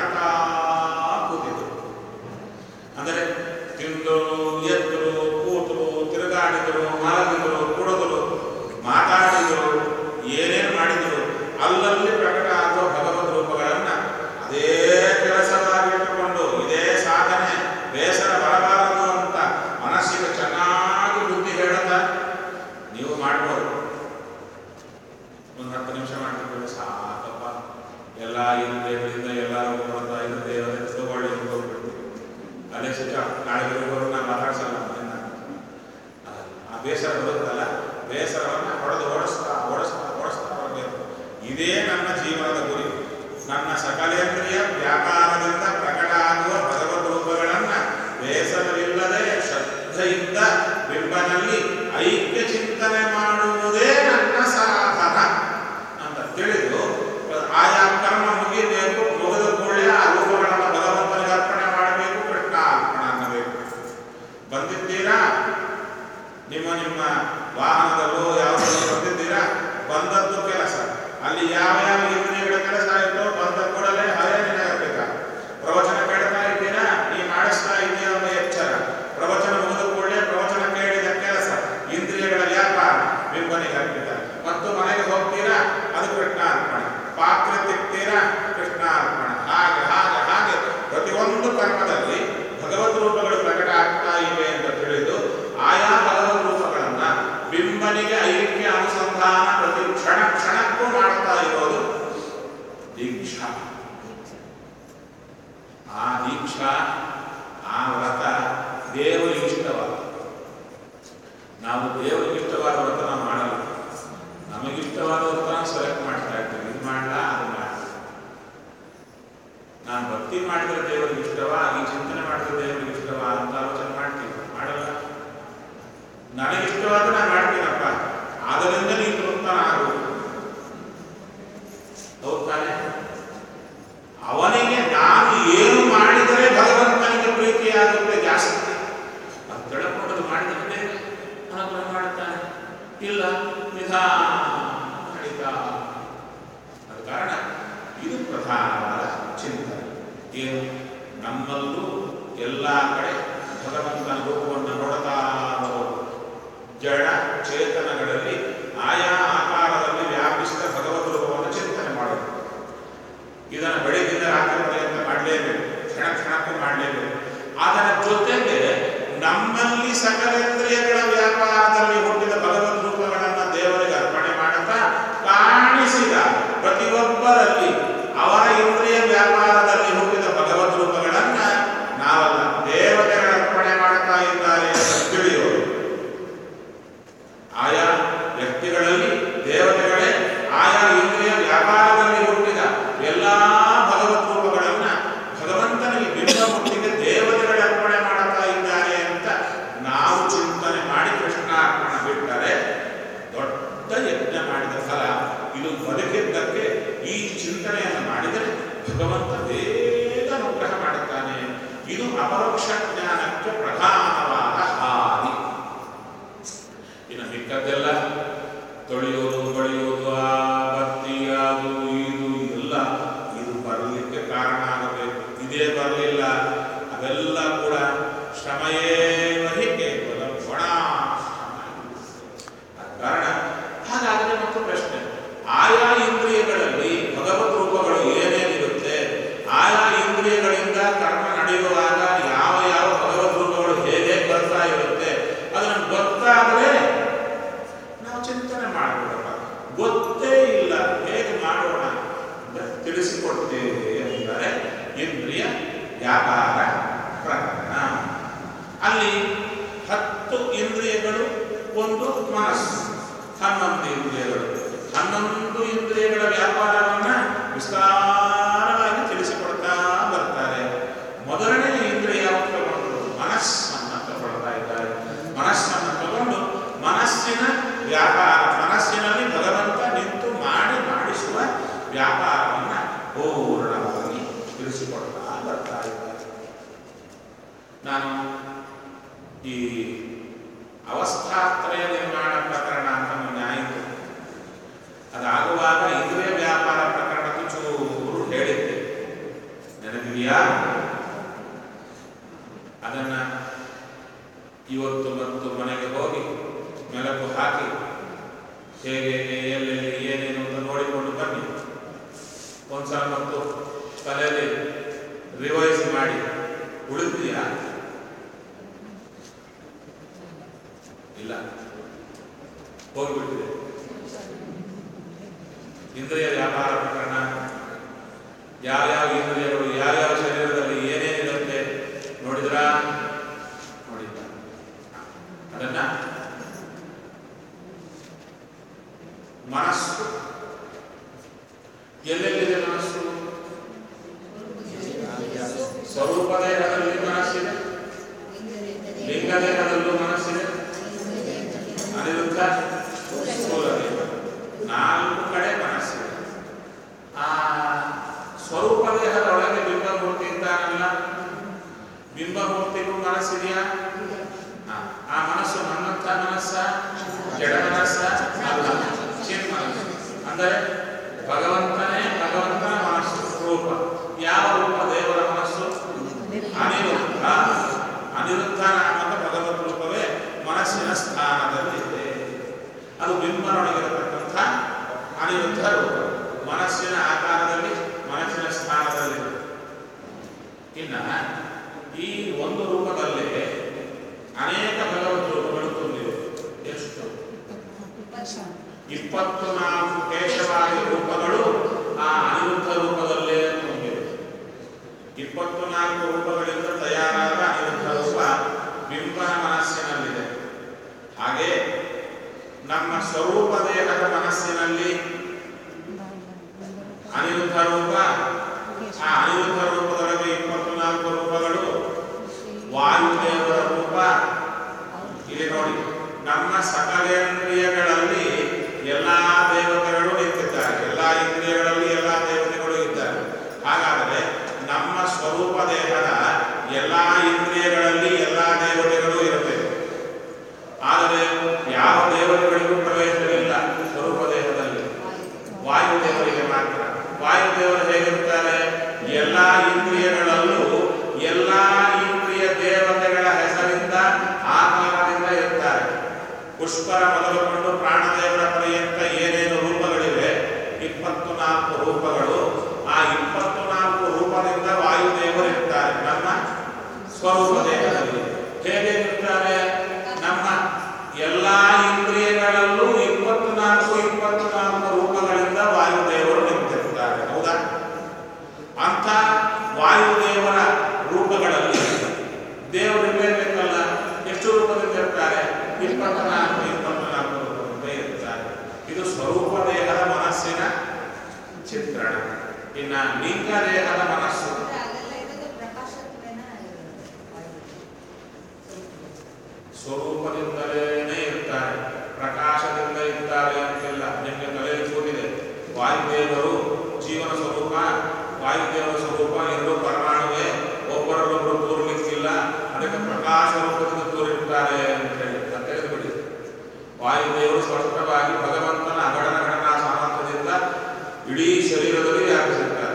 ದೀಕ್ಷಾ ಆ ವ್ರತ ದೇವರಿಗೆ ಇಷ್ಟವಾದ ನಾವು ದೇವರಿಗೆ ಇಷ್ಟವಾದ ವ್ರತ ನಾವು ಮಾಡಲ್ಲ ನಮಗಿಷ್ಟವಾದ ವ್ರತ ಸೆಲೆಕ್ಟ್ ಮಾಡ್ತಾ ಇರ್ತೀವಿ ಇದು ಮಾಡಲ್ಲ ಅದು ಮಾಡಲ್ಲ ನಾನು ಭಕ್ತಿ ಮಾಡಿದ್ರೆ ದೇವರಿಗೆ ಇಷ್ಟವಾ ಈ ಚಿಂತನೆ ಮಾಡಿದ್ರೆ ದೇವರಿಗೆ ಇಷ್ಟವಾ ಅಂತ ಆಲೋಚನೆ ಮಾಡ್ತೀವಿ ಮಾಡಲ್ಲ ನನಗಿಷ್ಟವಾದ ನಾನು ಮಾಡ್ತೀನಪ್ಪ ಆದ್ದರಿಂದ ನೀನು ತೃಪ್ತನ ಆಗು ಹೌದ್ ತಾನೆ ಅವನಿಗೆ ನಾನು ಏನು ಮಾಡಿದರೆ ಭಗವಂತನಿಗೆ ಪ್ರೀತಿಯಾಗುತ್ತೆ ಜಾಸ್ತಿ ಅದು ತಿಳ್ಕೊಂಡದ್ದು ಮಾಡಿದ್ರೆ ಅನುಗ್ರಹ ಮಾಡುತ್ತಾನೆ ಇಲ್ಲ ನಿಧಾನ ನಡೀತಾ ಅದ ಕಾರಣ ಇದು ಪ್ರಧಾನವಾದ ಚಿಂತನೆ ಏನು ನಮ್ಮಲ್ಲೂ ಎಲ್ಲ ಕಡೆ ಭಗವಂತನ ರೂಪವನ್ನು ನೋಡುತ್ತಾ ಬರೋದು ಜಡ ಚೇತನಗಳಲ್ಲಿ ಆಯಾ ಆಕಾರದಲ್ಲಿ ವ್ಯಾಪಿಸಿದ ಭಗವದ್ ರೂಪವನ್ನು ಚಿಂತನೆ ಮಾಡೋದು ಇದನ್ನು ಬೆಳಗಿನ ರಾತ್ರಿ ಪರ್ಯಂತ ಮಾಡಲೇಬೇಕು ಕ್ಷಣ ಕ್ಷಣಕ್ಕೂ ಮಾಡಲೇಬೇಕು ಅದರ ಜೊತೆಗೆ ನಮ್ಮಲ್ಲಿ ಸಕಲೇಂದ್ರಿಯಗಳ ವ್ಯಾಪಾರದಲ್ಲಿ ಹುಟ್ಟಿದ ಭಗವದ್ ರೂಪಗಳನ್ನು ದೇವರಿಗೆ ಅರ್ಪಣೆ ಮಾಡುತ್ತಾ ಕಾಣಿಸಿದ ಪ್ರತಿಯೊಬ್ಬರಲ್ಲಿ ಅವರ ಇಂದ್ರಿಯ ವ್ಯಾಪಾರದಲ್ಲಿ ಹುಟ್ಟಿದ ಭಗವದ್ ರೂಪಗಳನ್ನ ನಾವಲ್ಲ ದೇವತೆಗಳ ಅರ್ಪಣೆ ಮಾಡುತ್ತಾ ಇದ್ದಾರೆ ಅಂತ ತಿಳಿಯೋದು ಆಯಾ ವ್ಯಕ್ತಿಗಳಲ್ಲಿ ದೇವತೆಗಳೇ ಆಯಾ ಇಂದ್ರಿಯ ವ್ಯಾಪಾರದಲ್ಲಿ ಹುಟ್ಟಿದ ಎಲ್ಲಾ ಭಗವತ್ ರೂಪಗಳನ್ನ ಭಗವಂತನಿಗೆ ಬಿಂಬ ಮುಟ್ಟಿಗೆ ದೇವತೆಗಳ ಅರ್ಪಣೆ ಮಾಡುತ್ತಾ ಇದ್ದಾರೆ ಅಂತ ನಾವು ಚಿಂತನೆ ಮಾಡಿ ಕೃಷ್ಣಾರ್ಪಣ ಬಿಟ್ಟರೆ ದೊಡ್ಡ ಯಜ್ಞ ಮಾಡಿದ ಫಲ ಇದು ಬದುಕಿದ್ದಕ್ಕೆ ಈ ಚಿಂತನೆಯನ್ನು ಮಾಡಿದರೆ ಭಗವಂತ ಬೇಗ ಅನುಗ್ರಹ ಮಾಡುತ್ತಾನೆ ಇದು ಅಪರೋಕ್ಷ ಜ್ಞಾನಕ್ಕೆ ಪ್ರಧಾನವಾದ ಹಾದಿ ಇನ್ನು ಮಿಕ್ಕದ್ದೆಲ್ಲ ತೊಳೆಯೋದು ಬಳಿಯೋದು ಆ ಬತ್ತಿ ಅದು ಇದು ಎಲ್ಲ ಇದು ಬರಲಿಕ್ಕೆ ಕಾರಣ ಆಗಬೇಕು ಇದೇ ಬರಲಿಲ್ಲ ಅವೆಲ್ಲ ಕೂಡ ಶ್ರಮಯೇವ ಹಿ ಕೇವಲ ಒಣ ಶ್ರಮ ಆದ ಕಾರಣ ಹಾಗಾದರೆ ಮತ್ತು ಪ್ರಶ್ನೆ ಆಯಾ ಇಂದ್ರಿಯಗಳಲ್ಲಿ ಭಗವತ್ ರೂಪಗಳು ಏನೇನಿರುತ್ತೆ ಆಯಾ ಇಂದ್ರಿಯಗಳಿಂದ ಕರ್ಮ ನಡೆಯುವಾಗ ಯಾವ ಯಾವ ಭಗವತ್ ರೂಪಗಳು ಹೇಗೆ ಬರ್ತಾ ಇರುತ್ತೆ ಅದನ್ನು ಗೊತ್ತಾದರೆ ನಾವು ಚಿಂತನೆ ಮಾಡಬೇಕಪ್ಪ ಗೊತ್ತೇ ಇಲ್ಲ ಹೇಗೆ ಮಾಡೋಣ ಅಂತ ತಿಳಿಸಿಕೊಡ್ತೇವೆ ಅಂದರೆ ಇಂದ್ರಿಯ ವ್ಯಾಪಾರ ಪ್ರಕರಣ ಅಲ್ಲಿ ಹತ್ತು ಇಂದ್ರಿಯಗಳು ಒಂದು ಮನಸ್ಸು ಹನ್ನೊಂದು ಇಂದ್ರಿಯಗಳು ಹನ್ನೊಂದು ಇಂದ್ರಿಯಗಳ ವ್ಯಾಪಾರವನ್ನ ವಿಸ್ತಾರವಾಗಿ ತಿಳಿಸಿಕೊಡ್ತಾ ಬರ್ತಾರೆ ಮೊದಲನೇ ಇಂದ್ರಿಯ ಯಾವುದು ತಗೊಂಡು ಮನಸ್ಸನ್ನು ತಗೊಳ್ತಾ ಇದ್ದಾರೆ ಮನಸ್ಸನ್ನು ತಗೊಂಡು ಮನಸ್ಸಿನ ವ್ಯಾಪಾರ ಮನಸ್ಸಿನಲ್ಲಿ ಭಗವಂತ ನಿಂತು ಮಾಡಿ ಮಾಡಿಸುವ ವ್ಯಾಪಾರವನ್ನ ಪೂರ್ಣವಾಗಿ ತಿಳಿಸಿಕೊಡ್ತಾ ಬರ್ತಾ ಇದ್ದಾರೆ ನಾನು ಈ ಅವಸ್ಥಾತ್ರಯ ನಿರ್ಮಾಣ ಪ್ರಕರಣ ಅಂತ ಮೊನ್ನೆ ಆಯಿತು ಅದಾಗುವಾಗ ಇಂದ್ರಿಯ ವ್ಯಾಪಾರ ಪ್ರಕರಣಕ್ಕೆ ಚೂರು ಹೇಳಿದ್ದೆ ನೆನಪಿದೆಯಾ ಅದನ್ನ ಇವತ್ತು ಮತ್ತು ಮನೆಗೆ ಹೋಗಿ ಮೆಲಕು ಹಾಕಿ ಹೇಗೆ ಎಲ್ಲೆಲ್ಲಿ ಏನೇನು ಅಂತ ನೋಡಿಕೊಂಡು ಬನ್ನಿ ಒಂದ್ಸಲ ಮತ್ತು ತಲೆಯಲ್ಲಿ ರಿವೈಸ್ ಮಾಡಿ ಉಳಿದ್ಯಾ ಇಲ್ಲ ಹೋಗ್ಬಿಟ್ಟಿದೆ ಇಂದ್ರಿಯ ವ್ಯಾಪಾರ ಪ್ರಕರಣ ಯಾವ್ಯಾವ ಇಂದ್ರಿಯಗಳು ಯಾವ್ಯಾವ ಶರೀರದಲ್ಲಿ ಏನೇನಿರುತ್ತೆ ನೋಡಿದ್ರಾ ನೋಡಿದ್ದ ಅದನ್ನ ಮನಸ್ಸು ಎಲ್ಲೆಲ್ಲಿದೆ ಮನಸ್ಸು ಸ್ವರೂಪ ದೇಹದಲ್ಲಿ ಮನಸ್ಸಿದೆ ಲಿಂಗ ದೇಹದಲ್ಲೂ ಮನಸ್ಸಿದೆ ಅನಿರುದ್ಧ ಸ್ಥೂಲ ದೇಹ ನಾಲ್ಕು ಕಡೆ ಮನಸ್ಸಿದೆ ಆ ಸ್ವರೂಪ ದೇಹದ ಒಳಗೆ ಬಿಂಬಮೂರ್ತಿ ಇದ್ದಾನಲ್ಲ ಬಿಂಬಮೂರ್ತಿಗೂ ಮನಸ್ಸಿದೆಯಾ ಆ, ಆ ಮನಸ್ಸು ನನ್ನಂಥ ಮನಸ್ಸ ಜಡ ಮನಸ್ಸ ಅಲ್ಲ ಚಿನ್ ಮನಸ್ಸು ಅಂದರೆ ಭಗವಂತನೇ ಭಗವಂತನ ಮನಸ್ಸು ರೂಪ ಯಾವ ರೂಪ ದೇವರ ಮನಸ್ಸು ಅನಿರುದ್ಧ ಅನಿರುದ್ಧ ನಾಮಕ ಭಗವತ್ ರೂಪವೇ ಮನಸ್ಸಿನ ಸ್ಥಾನದಲ್ಲಿದೆ ಅದು ಬಿಂಬನೊಳಗಿರತಕ್ಕಂಥ ಅನಿರುದ್ಧ ರೂಪ ಮನಸ್ಸಿನ ಆಕಾರದಲ್ಲಿ ಮನಸ್ಸಿನ ಸ್ಥಾನದಲ್ಲಿದೆ ಇನ್ನ ಈ ಒಂದು ರೂಪದಲ್ಲೇ ಅನೇಕ ಭಗವತ್ ರೂಪಗಳು ತುಂಬಿವೆ ಎಷ್ಟು ಇಪ್ಪತ್ತು ನಾಲ್ಕು ಕೇಶವಾದಿ ರೂಪಗಳು ಆ ಅನಿರುದ್ಧ ರೂಪದಲ್ಲೇ ತುಂಬಿವೆ ಇಪ್ಪತ್ತು ನಾಲ್ಕು ರೂಪಗಳಿಂದ ತಯಾರಾದ ಅನಿರುದ್ಧ ರೂಪ ಬಿಂಬನ ಮನಸ್ಸಿನಲ್ಲಿದೆ ಹಾಗೆ ನಮ್ಮ ಸ್ವರೂಪ ದೇಹದ ಮನಸ್ಸಿನಲ್ಲಿ ಅನಿರುದ್ಧ ರೂಪ ಆ ಅನಿರುದ್ಧ ರೂಪದೊಳಗೆ ಇಪ್ಪತ್ತು ನಾಲ್ಕು ರೂಪಗಳು ವಾಯುದೇವರ ರೂಪ ಇಲ್ಲಿ ನೋಡಿ ನಮ್ಮ ಸಕಲೇಂದ್ರಿಯಗಳಲ್ಲಿ ಎಲ್ಲಾ ದೇವತೆಗಳು ನಿಂತಿದ್ದಾರೆ ಎಲ್ಲಾ ಇಂದ್ರಿಯಗಳಲ್ಲಿ ಎಲ್ಲಾ ದೇವತೆಗಳು ಇದ್ದಾರೆ ಹಾಗಾದರೆ ನಮ್ಮ ಸ್ವರೂಪ ದೇಹದ ಎಲ್ಲಾ ಇಂದ್ರಿಯಗಳಲ್ಲಿ ಎಲ್ಲಾ ದೇವತೆಗಳು ಇರುತ್ತವೆ ಆದರೆ ಯಾವ ದೇವತೆಗಳಿಗೂ ಪ್ರವೇಶವಿಲ್ಲ ಸ್ವರೂಪ ದೇಹದಲ್ಲಿ ವಾಯುದೇವರಿಗೆ ಮಾತ್ರ ವಾಯುದೇವರು ಹೇಗಿರ್ತಾರೆ ಎಲ್ಲ ಇಂದ್ರಿಯಗಳಲ್ಲೂ ಎಲ್ಲ ಇಂದ್ರಿಯ ದೇವತೆಗಳ ಹೆಸರಿಂದ ಆಕಾರದಿಂದ ಇರ್ತಾರೆ ಪುಷ್ಕರ ಮೊದಲುಕೊಂಡು ಪ್ರಾಣದೇವರ ಪರ್ಯಂತ ಏನೇನು ರೂಪಗಳಿವೆ ಇಪ್ಪತ್ತು ನಾಲ್ಕು ರೂಪಗಳು ಆ ಇಪ್ಪತ್ತು ನಾಲ್ಕು ರೂಪದಿಂದ ವಾಯುದೇವರು ಇರ್ತಾರೆ ನಮ್ಮ ಸ್ವರೂಪ ದೇಹದಲ್ಲಿ ಹೇಗೆ ಇರ್ತಾರೆ ನಮ್ಮ ಎಲ್ಲ ಇಂದ್ರಿಯಗಳಲ್ಲೂ ಇಪ್ಪತ್ತು ನಾಲ್ಕು ಇಪ್ಪತ್ತು ನಾಲ್ಕು ರೂಪಗಳಿಂದ ವಾಯುದೇವರು ನಿಂತಿರ್ತಾರೆ ಹೌದಾ ಅಂತ ವಾಯುದೇವರ ರೂಪಗಳಲ್ಲಿ ದೇವರು ಇರಲೇಬೇಕಲ್ಲ ಎಷ್ಟು ರೂಪದಿಂದ ಇರ್ತಾರೆ ಇಪ್ಪತ್ನಾಲ್ಕು ಇಪ್ಪತ್ನಾಲ್ಕು ರೂಪದಿಂದ ಇರ್ತಾರೆ ಇದು ಸ್ವರೂಪ ದೇಹದ ಮನಸ್ಸಿನ ಚಿತ್ರಣ ಇನ್ನ ಲಿಂಗ ದೇಹದ ಮನಸ್ಸು ಅದೆಲ್ಲ ಇರೋದು ಪ್ರಕಾಶತ್ವೇನ ಸ್ವರೂಪದಿಂದಲೇ ಇರ್ತಾರೆ ಪ್ರಕಾಶದಿಂದ ಇರ್ತಾರೆ ಅಂತೆಲ್ಲ ನಿಮಗೆ ತಲೆಯಲ್ಲಿ ಕೂತಿದೆ ವಾಯುದೇವರು ಜೀವನ ಸ್ವರೂಪ ವಾಯುದೇವರ ಸ್ವರೂಪ ಎರಡು ಪರಮಾಣುವೆ ಒಬ್ಬರಲ್ಲೊಬ್ಬರು ತೋರ್ಲಿಕ್ಕಿಲ್ಲ ಅದಕ್ಕೆ ಪ್ರಕಾಶ ರೂಪದಿಂದ ತೋರಿರ್ತಾರೆ ಅಂತ ಹೇಳಿ ಅಂತ ತಿಳಿದುಬಿಡಿ ವಾಯುದೇವರು ಸ್ಪಷ್ಟವಾಗಿ ಭಗವಂತನ ಅಗಡನ ಗಣನ ಸಾಮರ್ಥ್ಯದಿಂದ ಇಡೀ ಶರೀರದಲ್ಲಿ ವ್ಯಾಪಿಸಿರ್ತಾರೆ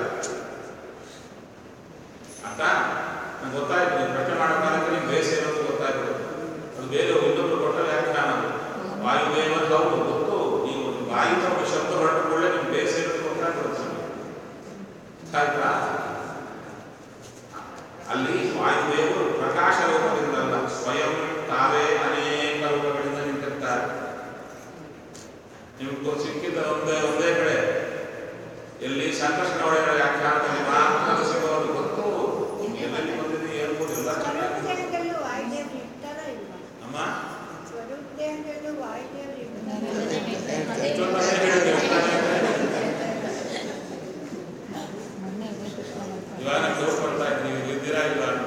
ಅಂತ ನಂಗೆ ಗೊತ್ತಾಯ್ತು ನೀವು ಪ್ರಶ್ನೆ ಮಾಡೋ ಕಾಲಕ್ಕೆ ನಿಮ್ಗೆ ಬೇಸ ಏನಂತ ಗೊತ್ತಾಗ್ಬಿಡುತ್ತೆ ಅದು ಬೇರೆ ಇನ್ನೊಬ್ರು ಕೊಟ್ಟ ವ್ಯಾಖ್ಯಾನ ಅದು. ವಾಯುದೇವರು ಹೌದು ಗೊತ್ತು ನೀವು ವಾಯು ತಮ್ಮ ಶಬ್ದ ಹೊರಟ ಕೂಡಲೇ ನಿಮ್ಗೆ ಬೇಸ ಏನಂತ ಗೊತ್ತಾಗ್ಬಿಡುತ್ತೆ ನಮಗೆ ಆಯ್ತಾ ಅಲ್ಲಿ ವಾಯುದೇವರು ಪ್ರಕಾಶ ರೂಪದಿಂದಲ್ಲ ಸ್ವಯಂ ತಾವೇ ಅನೇಕ ರೂಪಗಳಿಂದ ನಿಂತಿರ್ತಾರೆ ನಿಮ್ಗೆ ಸಿಕ್ಕಿದ್ದ ಒಂದೇ ಒಂದೇ ಕಡೆ ಎಲ್ಲಿ ಸಂಕಷ್ಟ ಒಡೆಯರ ವ್ಯಾಖ್ಯಾನದಲ್ಲಿ ಮಾತ್ರ ಸಿಗೋದು ಗೊತ್ತು ಎಲ್ಲೆಲ್ಲಿ ಬಂದಿದೆ ಏನು ಗೊತ್ತಿಲ್ಲ ಚೆನ್ನಾಗಿ ಸ್ವರೂಪದೇಹದಲ್ಲೂ ವಾಯುದೇವರು ಇರ್ತಾರ ಇಲ್ವಾ ಅಮ್ಮ ಸ್ವರೂಪದೇಹದಲ್ಲೂ ವಾಯುದೇವರು ಇರ್ತಾರ ಎಷ್ಟೊಂದು ಮಂದಿ ಹೇಳಿದ್ರು. ಮೊನ್ನೆ ಅದೇ ಕೃಷ್ಣ ಮಾಡ್ತಾರೆ. ಇವಾಗ ನಮ್ಗೆ ಡೌಟ್ ಬರ್ತಾ ಇದೆ ನೀವು ಇದ್ದೀರಾ ಇಲ್ಲ ಅಂತ.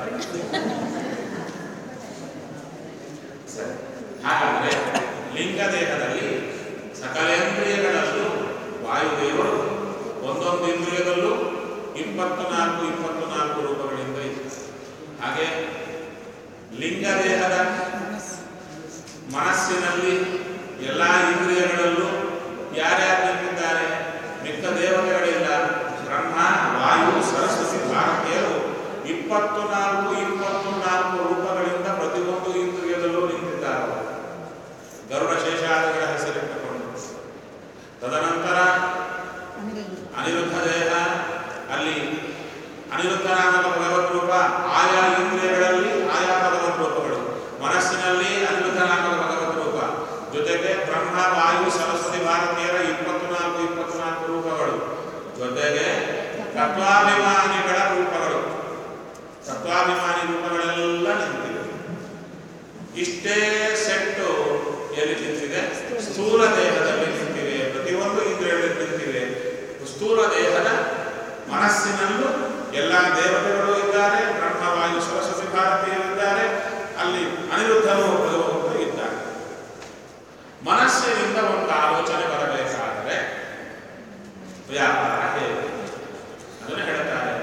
ಸರಿ ಹಾಗಾದ್ರೆ ಲಿಂಗ ದೇಹದಲ್ಲಿ ಸಕಲೇಂದ್ರಿಯಗಳಲ್ಲೂ ವಾಯುದೇವರು ಒಂದೊಂದು ಇಂದ್ರಿಯದಲ್ಲೂ ಇಪ್ಪತ್ತು ನಾಲ್ಕು ಇಪ್ಪತ್ತು ನಾಲ್ಕು ರೂಪಗಳಿಂದ ಇದೆ ಹಾಗೆ ಲಿಂಗ ದೇಹದ ಮನಸ್ಸಿನಲ್ಲಿ ಎಲ್ಲ ಇಂದ್ರಿಯಗಳಲ್ಲೂ ಯಾರ್ಯಾರು ನಿಂತಿದ್ದಾರೆ ಮಿಕ್ಕ ದೇವತೆಗಳಿಲ್ಲ ಬ್ರಹ್ಮ ವಾಯು ಸರಸ್ವತಿ ಭಾರತೀಯರು ಇಪ್ಪತ್ತು ನಾಲ್ಕು ಇಪ್ಪತ್ತು ನಾಲ್ಕು ರೂಪಗಳಿಂದ ಪ್ರತಿಯೊಂದು ಇಂದ್ರಿಯದಲ್ಲೂ ನಿಂತಿದ್ದಾರೆ ಅವರು. ಗರುಡ ಶೇಷಾದಿಗಳ ಹೆಸರಿಟ್ಟುಕೊಂಡು ತದನಂತರ ಅನಿರುದ್ಧ. ಅನಿರುದ್ಧ ದೇಹ ಅಲ್ಲಿ ಅನಿರುದ್ಧನಾಮಕ ಭಗವತ್ ರೂಪ ಆಯಾ ಇಂದ್ರಿಯಗಳಲ್ಲಿ ಆಯಾ ಭಗವತ್ ರೂಪಗಳು ಮನಸ್ಸಿನಲ್ಲಿ ಅನಿರುದ್ಧನಾಮಕ ಭಗವತ್ ರೂಪ ಜೊತೆಗೆ ಬ್ರಹ್ಮ ವಾಯು ಸರಸ್ವತಿ ಭಾರತೀಯರ ಇಪ್ಪತ್ತು ನಾಲ್ಕು ಇಪ್ಪತ್ತು ನಾಲ್ಕು ರೂಪಗಳು ಜೊತೆಗೆ ತತ್ವಾಭಿಮಾನಿಗಳ ರೂಪಗಳು ತತ್ವಾಭಿಮಾನಿ ರೂಪಗಳೆಲ್ಲ ನಿಂತಿವೆ ಇಷ್ಟೇ ಸೆಟ್ಟು ಎಲ್ಲಿ ನಿಂತಿದೆ ಸ್ಥೂಲ ದೇಹದಲ್ಲಿ ನಿಂತಿವೆ ಪ್ರತಿಯೊಂದು ಇಂದ್ರಿಯಗಳಲ್ಲಿ ನಿಂತಿವೆ ಸ್ಥೂಲ ದೇಹದ ಮನಸ್ಸಿನಲ್ಲೂ ಎಲ್ಲ ದೇವತೆಗಳು ಇದ್ದಾರೆ ಬ್ರಹ್ಮವಾಯು ಸರಸ್ವತಿ ಭಾರತೀಯರು ಇದ್ದಾರೆ ಅಲ್ಲಿ ಅನಿರುದ್ಧರು ಭಗವಂತರು ಇದ್ದಾರೆ ಮನಸ್ಸಿನಿಂದ ಒಂದು ಆಲೋಚನೆ ಬರಬೇಕಾದರೆ ವ್ಯಾಪಾರ ಹೇಗೆ ಅದನ್ನು ಹೇಳ್ತಾರೆ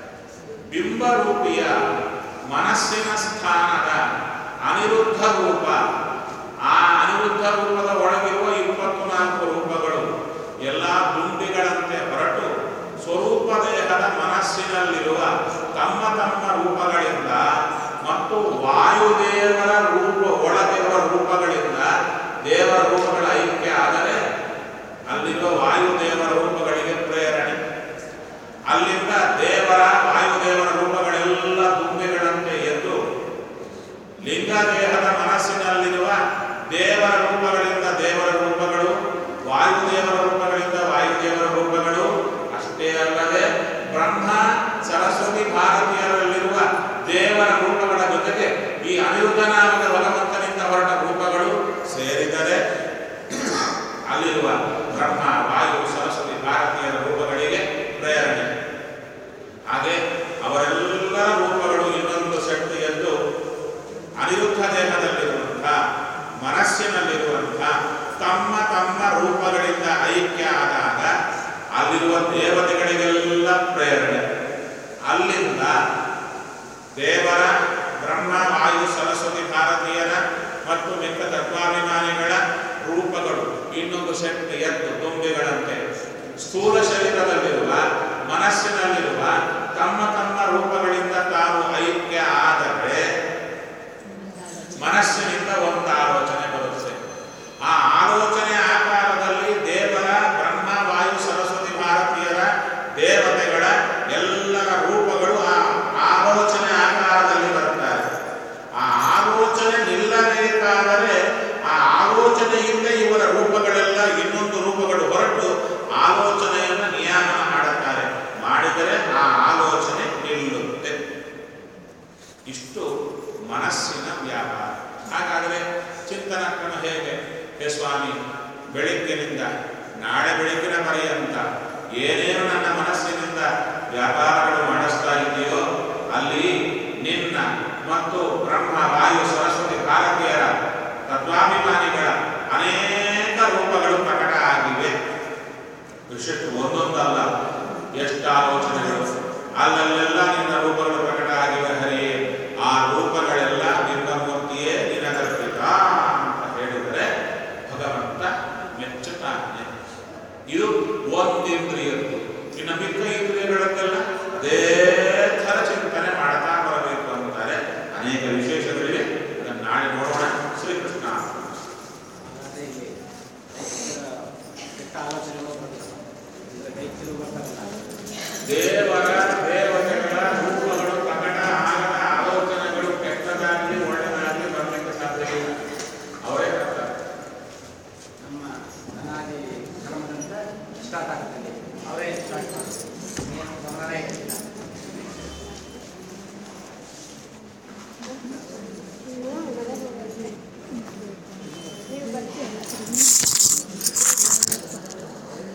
ಬಿಂಬರೂಪಿಯ ಮನಸ್ಸಿನ ಸ್ಥಾನದ ಅನಿರುದ್ಧ ರೂಪ ಆ ಅನಿರುದ್ಧ ರೂಪದ ಒಳಗಿರುವ ಇಪ್ಪತ್ತು ನಾಲ್ಕು ರೂಪಗಳು ಎಲ್ಲ ದುಂಬಿಗಳಂತೆ ಹೊರಟು ಸ್ವರೂಪ ದೇಹದ ಮನಸ್ಸಿನಲ್ಲಿರುವ ತಮ್ಮ ತಮ್ಮ ರೂಪಗಳಿಂದ ಮತ್ತು ವಾಯುದೇವರ ರೂಪ ಒಳಗಿರುವ ರೂಪಗಳಿಂದ ದೇವರ ರೂಪಗಳ ಐಕ್ಯ ಆದರೆ ಅಲ್ಲಿರುವ ವಾಯುದೇವರ ರೂಪಗಳಿಗೆ ಪ್ರೇರಣೆ ಅಲ್ಲಿಂದ ದೇವರ ವಾಯುದೇವರ ರೂಪಗಳೆಲ್ಲ ದುಂಬಿಗಳಂತೆ ಎದ್ದು ಲಿಂಗದೇಹದ ಮನಸ್ಸಿನಲ್ಲಿರುವ ದೇವರ ರೂಪಗಳಿಂದ ದೇವರ ರೂಪಗಳು ವಾಯುದೇವರ ರೂಪಗಳಿಂದ ವಾಯುದೇವರ ರೂಪಗಳು ಅಷ್ಟೇ ಅಲ್ಲದೆ ಬ್ರಹ್ಮ ಸರಸ್ವತಿ ಭಾರತ ಅಲ್ಲಿರುವ ದೇವತೆಗಳಿಗೆಲ್ಲ ಪ್ರೇರಣೆ ಅಲ್ಲಿಂದ ದೇವರ ಬ್ರಹ್ಮ ವಾಯು ಸರಸ್ವತಿ ಭಾರತೀಯರ ಮತ್ತು ಮಿಕ್ಕ ತತ್ವಾಭಿಮಾನಿಗಳ ರೂಪಗಳು ಇನ್ನೊಂದು ಸೆಟ್ ಎತ್ತು ತುಂಬಿಗಳಂತೆ ಸ್ಥೂಲ ಶರೀರದಲ್ಲಿರುವ ಮನಸ್ಸಿನಲ್ಲಿರುವ ತಮ್ಮ ತಮ್ಮ ರೂಪಗಳಿಂದ ತಾವು ಐಕ್ಯ ಆದರೆ ಮನಸ್ಸಿನಿಂದ ಒಂದು ಆಲೋಚನೆ ಬರುತ್ತೆ ಆ ಆಲೋಚನೆ ಆಕಾರದಲ್ಲಿ ದೇವರ ಬ್ರಹ್ಮ ವಾಯು ಸರಸ್ವತಿ ಭಾರತೀಯರ ದೇವತೆಗಳ ಎಲ್ಲರ ರೂಪಗಳು ಆ ಆಲೋಚನೆ ಆಕಾರದಲ್ಲಿ ಬರ್ತಾರೆ ಆ ಆಲೋಚನೆ ನಿಲ್ಲಬೇಕಾದರೆ ಆ ಆಲೋಚನೆಯಿಂದ ಇವರ ರೂಪಗಳೆಲ್ಲ ಇನ್ನೊಂದು ರೂಪಗಳು ಹೊರಟು ಆಲೋಚನೆಯನ್ನು ನಿಯಾಮನ ಮಾಡುತ್ತಾರೆ ಮಾಡಿದರೆ ಆ ಆಲೋಚನೆ ನಿಲ್ಲುತ್ತೆ ಇಷ್ಟು ಮನಸ್ಸಿನ ವ್ಯಾಪಾರ ಹಾಗಾದರೆ ಚಿಂತನ ಕ್ರಮ ಹೇಗೆ ಹೇ ಸ್ವಾಮಿ ಬೆಳಿಗ್ಗಿನಿಂದ ನಾಳೆ ಬೆಳಗ್ಗಿನ ಪರ್ಯಂತ ಏನೇನು ನನ್ನ ಮನಸ್ಸಿನಿಂದ ವ್ಯಾಪಾರಗಳು ಮಾಡಿಸ್ತಾ ಇದೆಯೋ ಅಲ್ಲಿ ನಿನ್ನ ಮತ್ತು ಬ್ರಹ್ಮ ವಾಯು ಸರಸ್ವತಿ ಭಾರತೀಯರ ತತ್ವಾಭಿಮಾನಿಗಳ ಅನೇಕ ರೂಪಗಳು ಪ್ರಕಟ ಆಗಿವೆ ವಿಶಿಷ್ಟ ಒಂದೊಂದಲ್ಲ ಎಷ್ಟು ಆಲೋಚನೆಗಳು ಅಲ್ಲಲ್ಲೆಲ್ಲ ನಿನ್ನ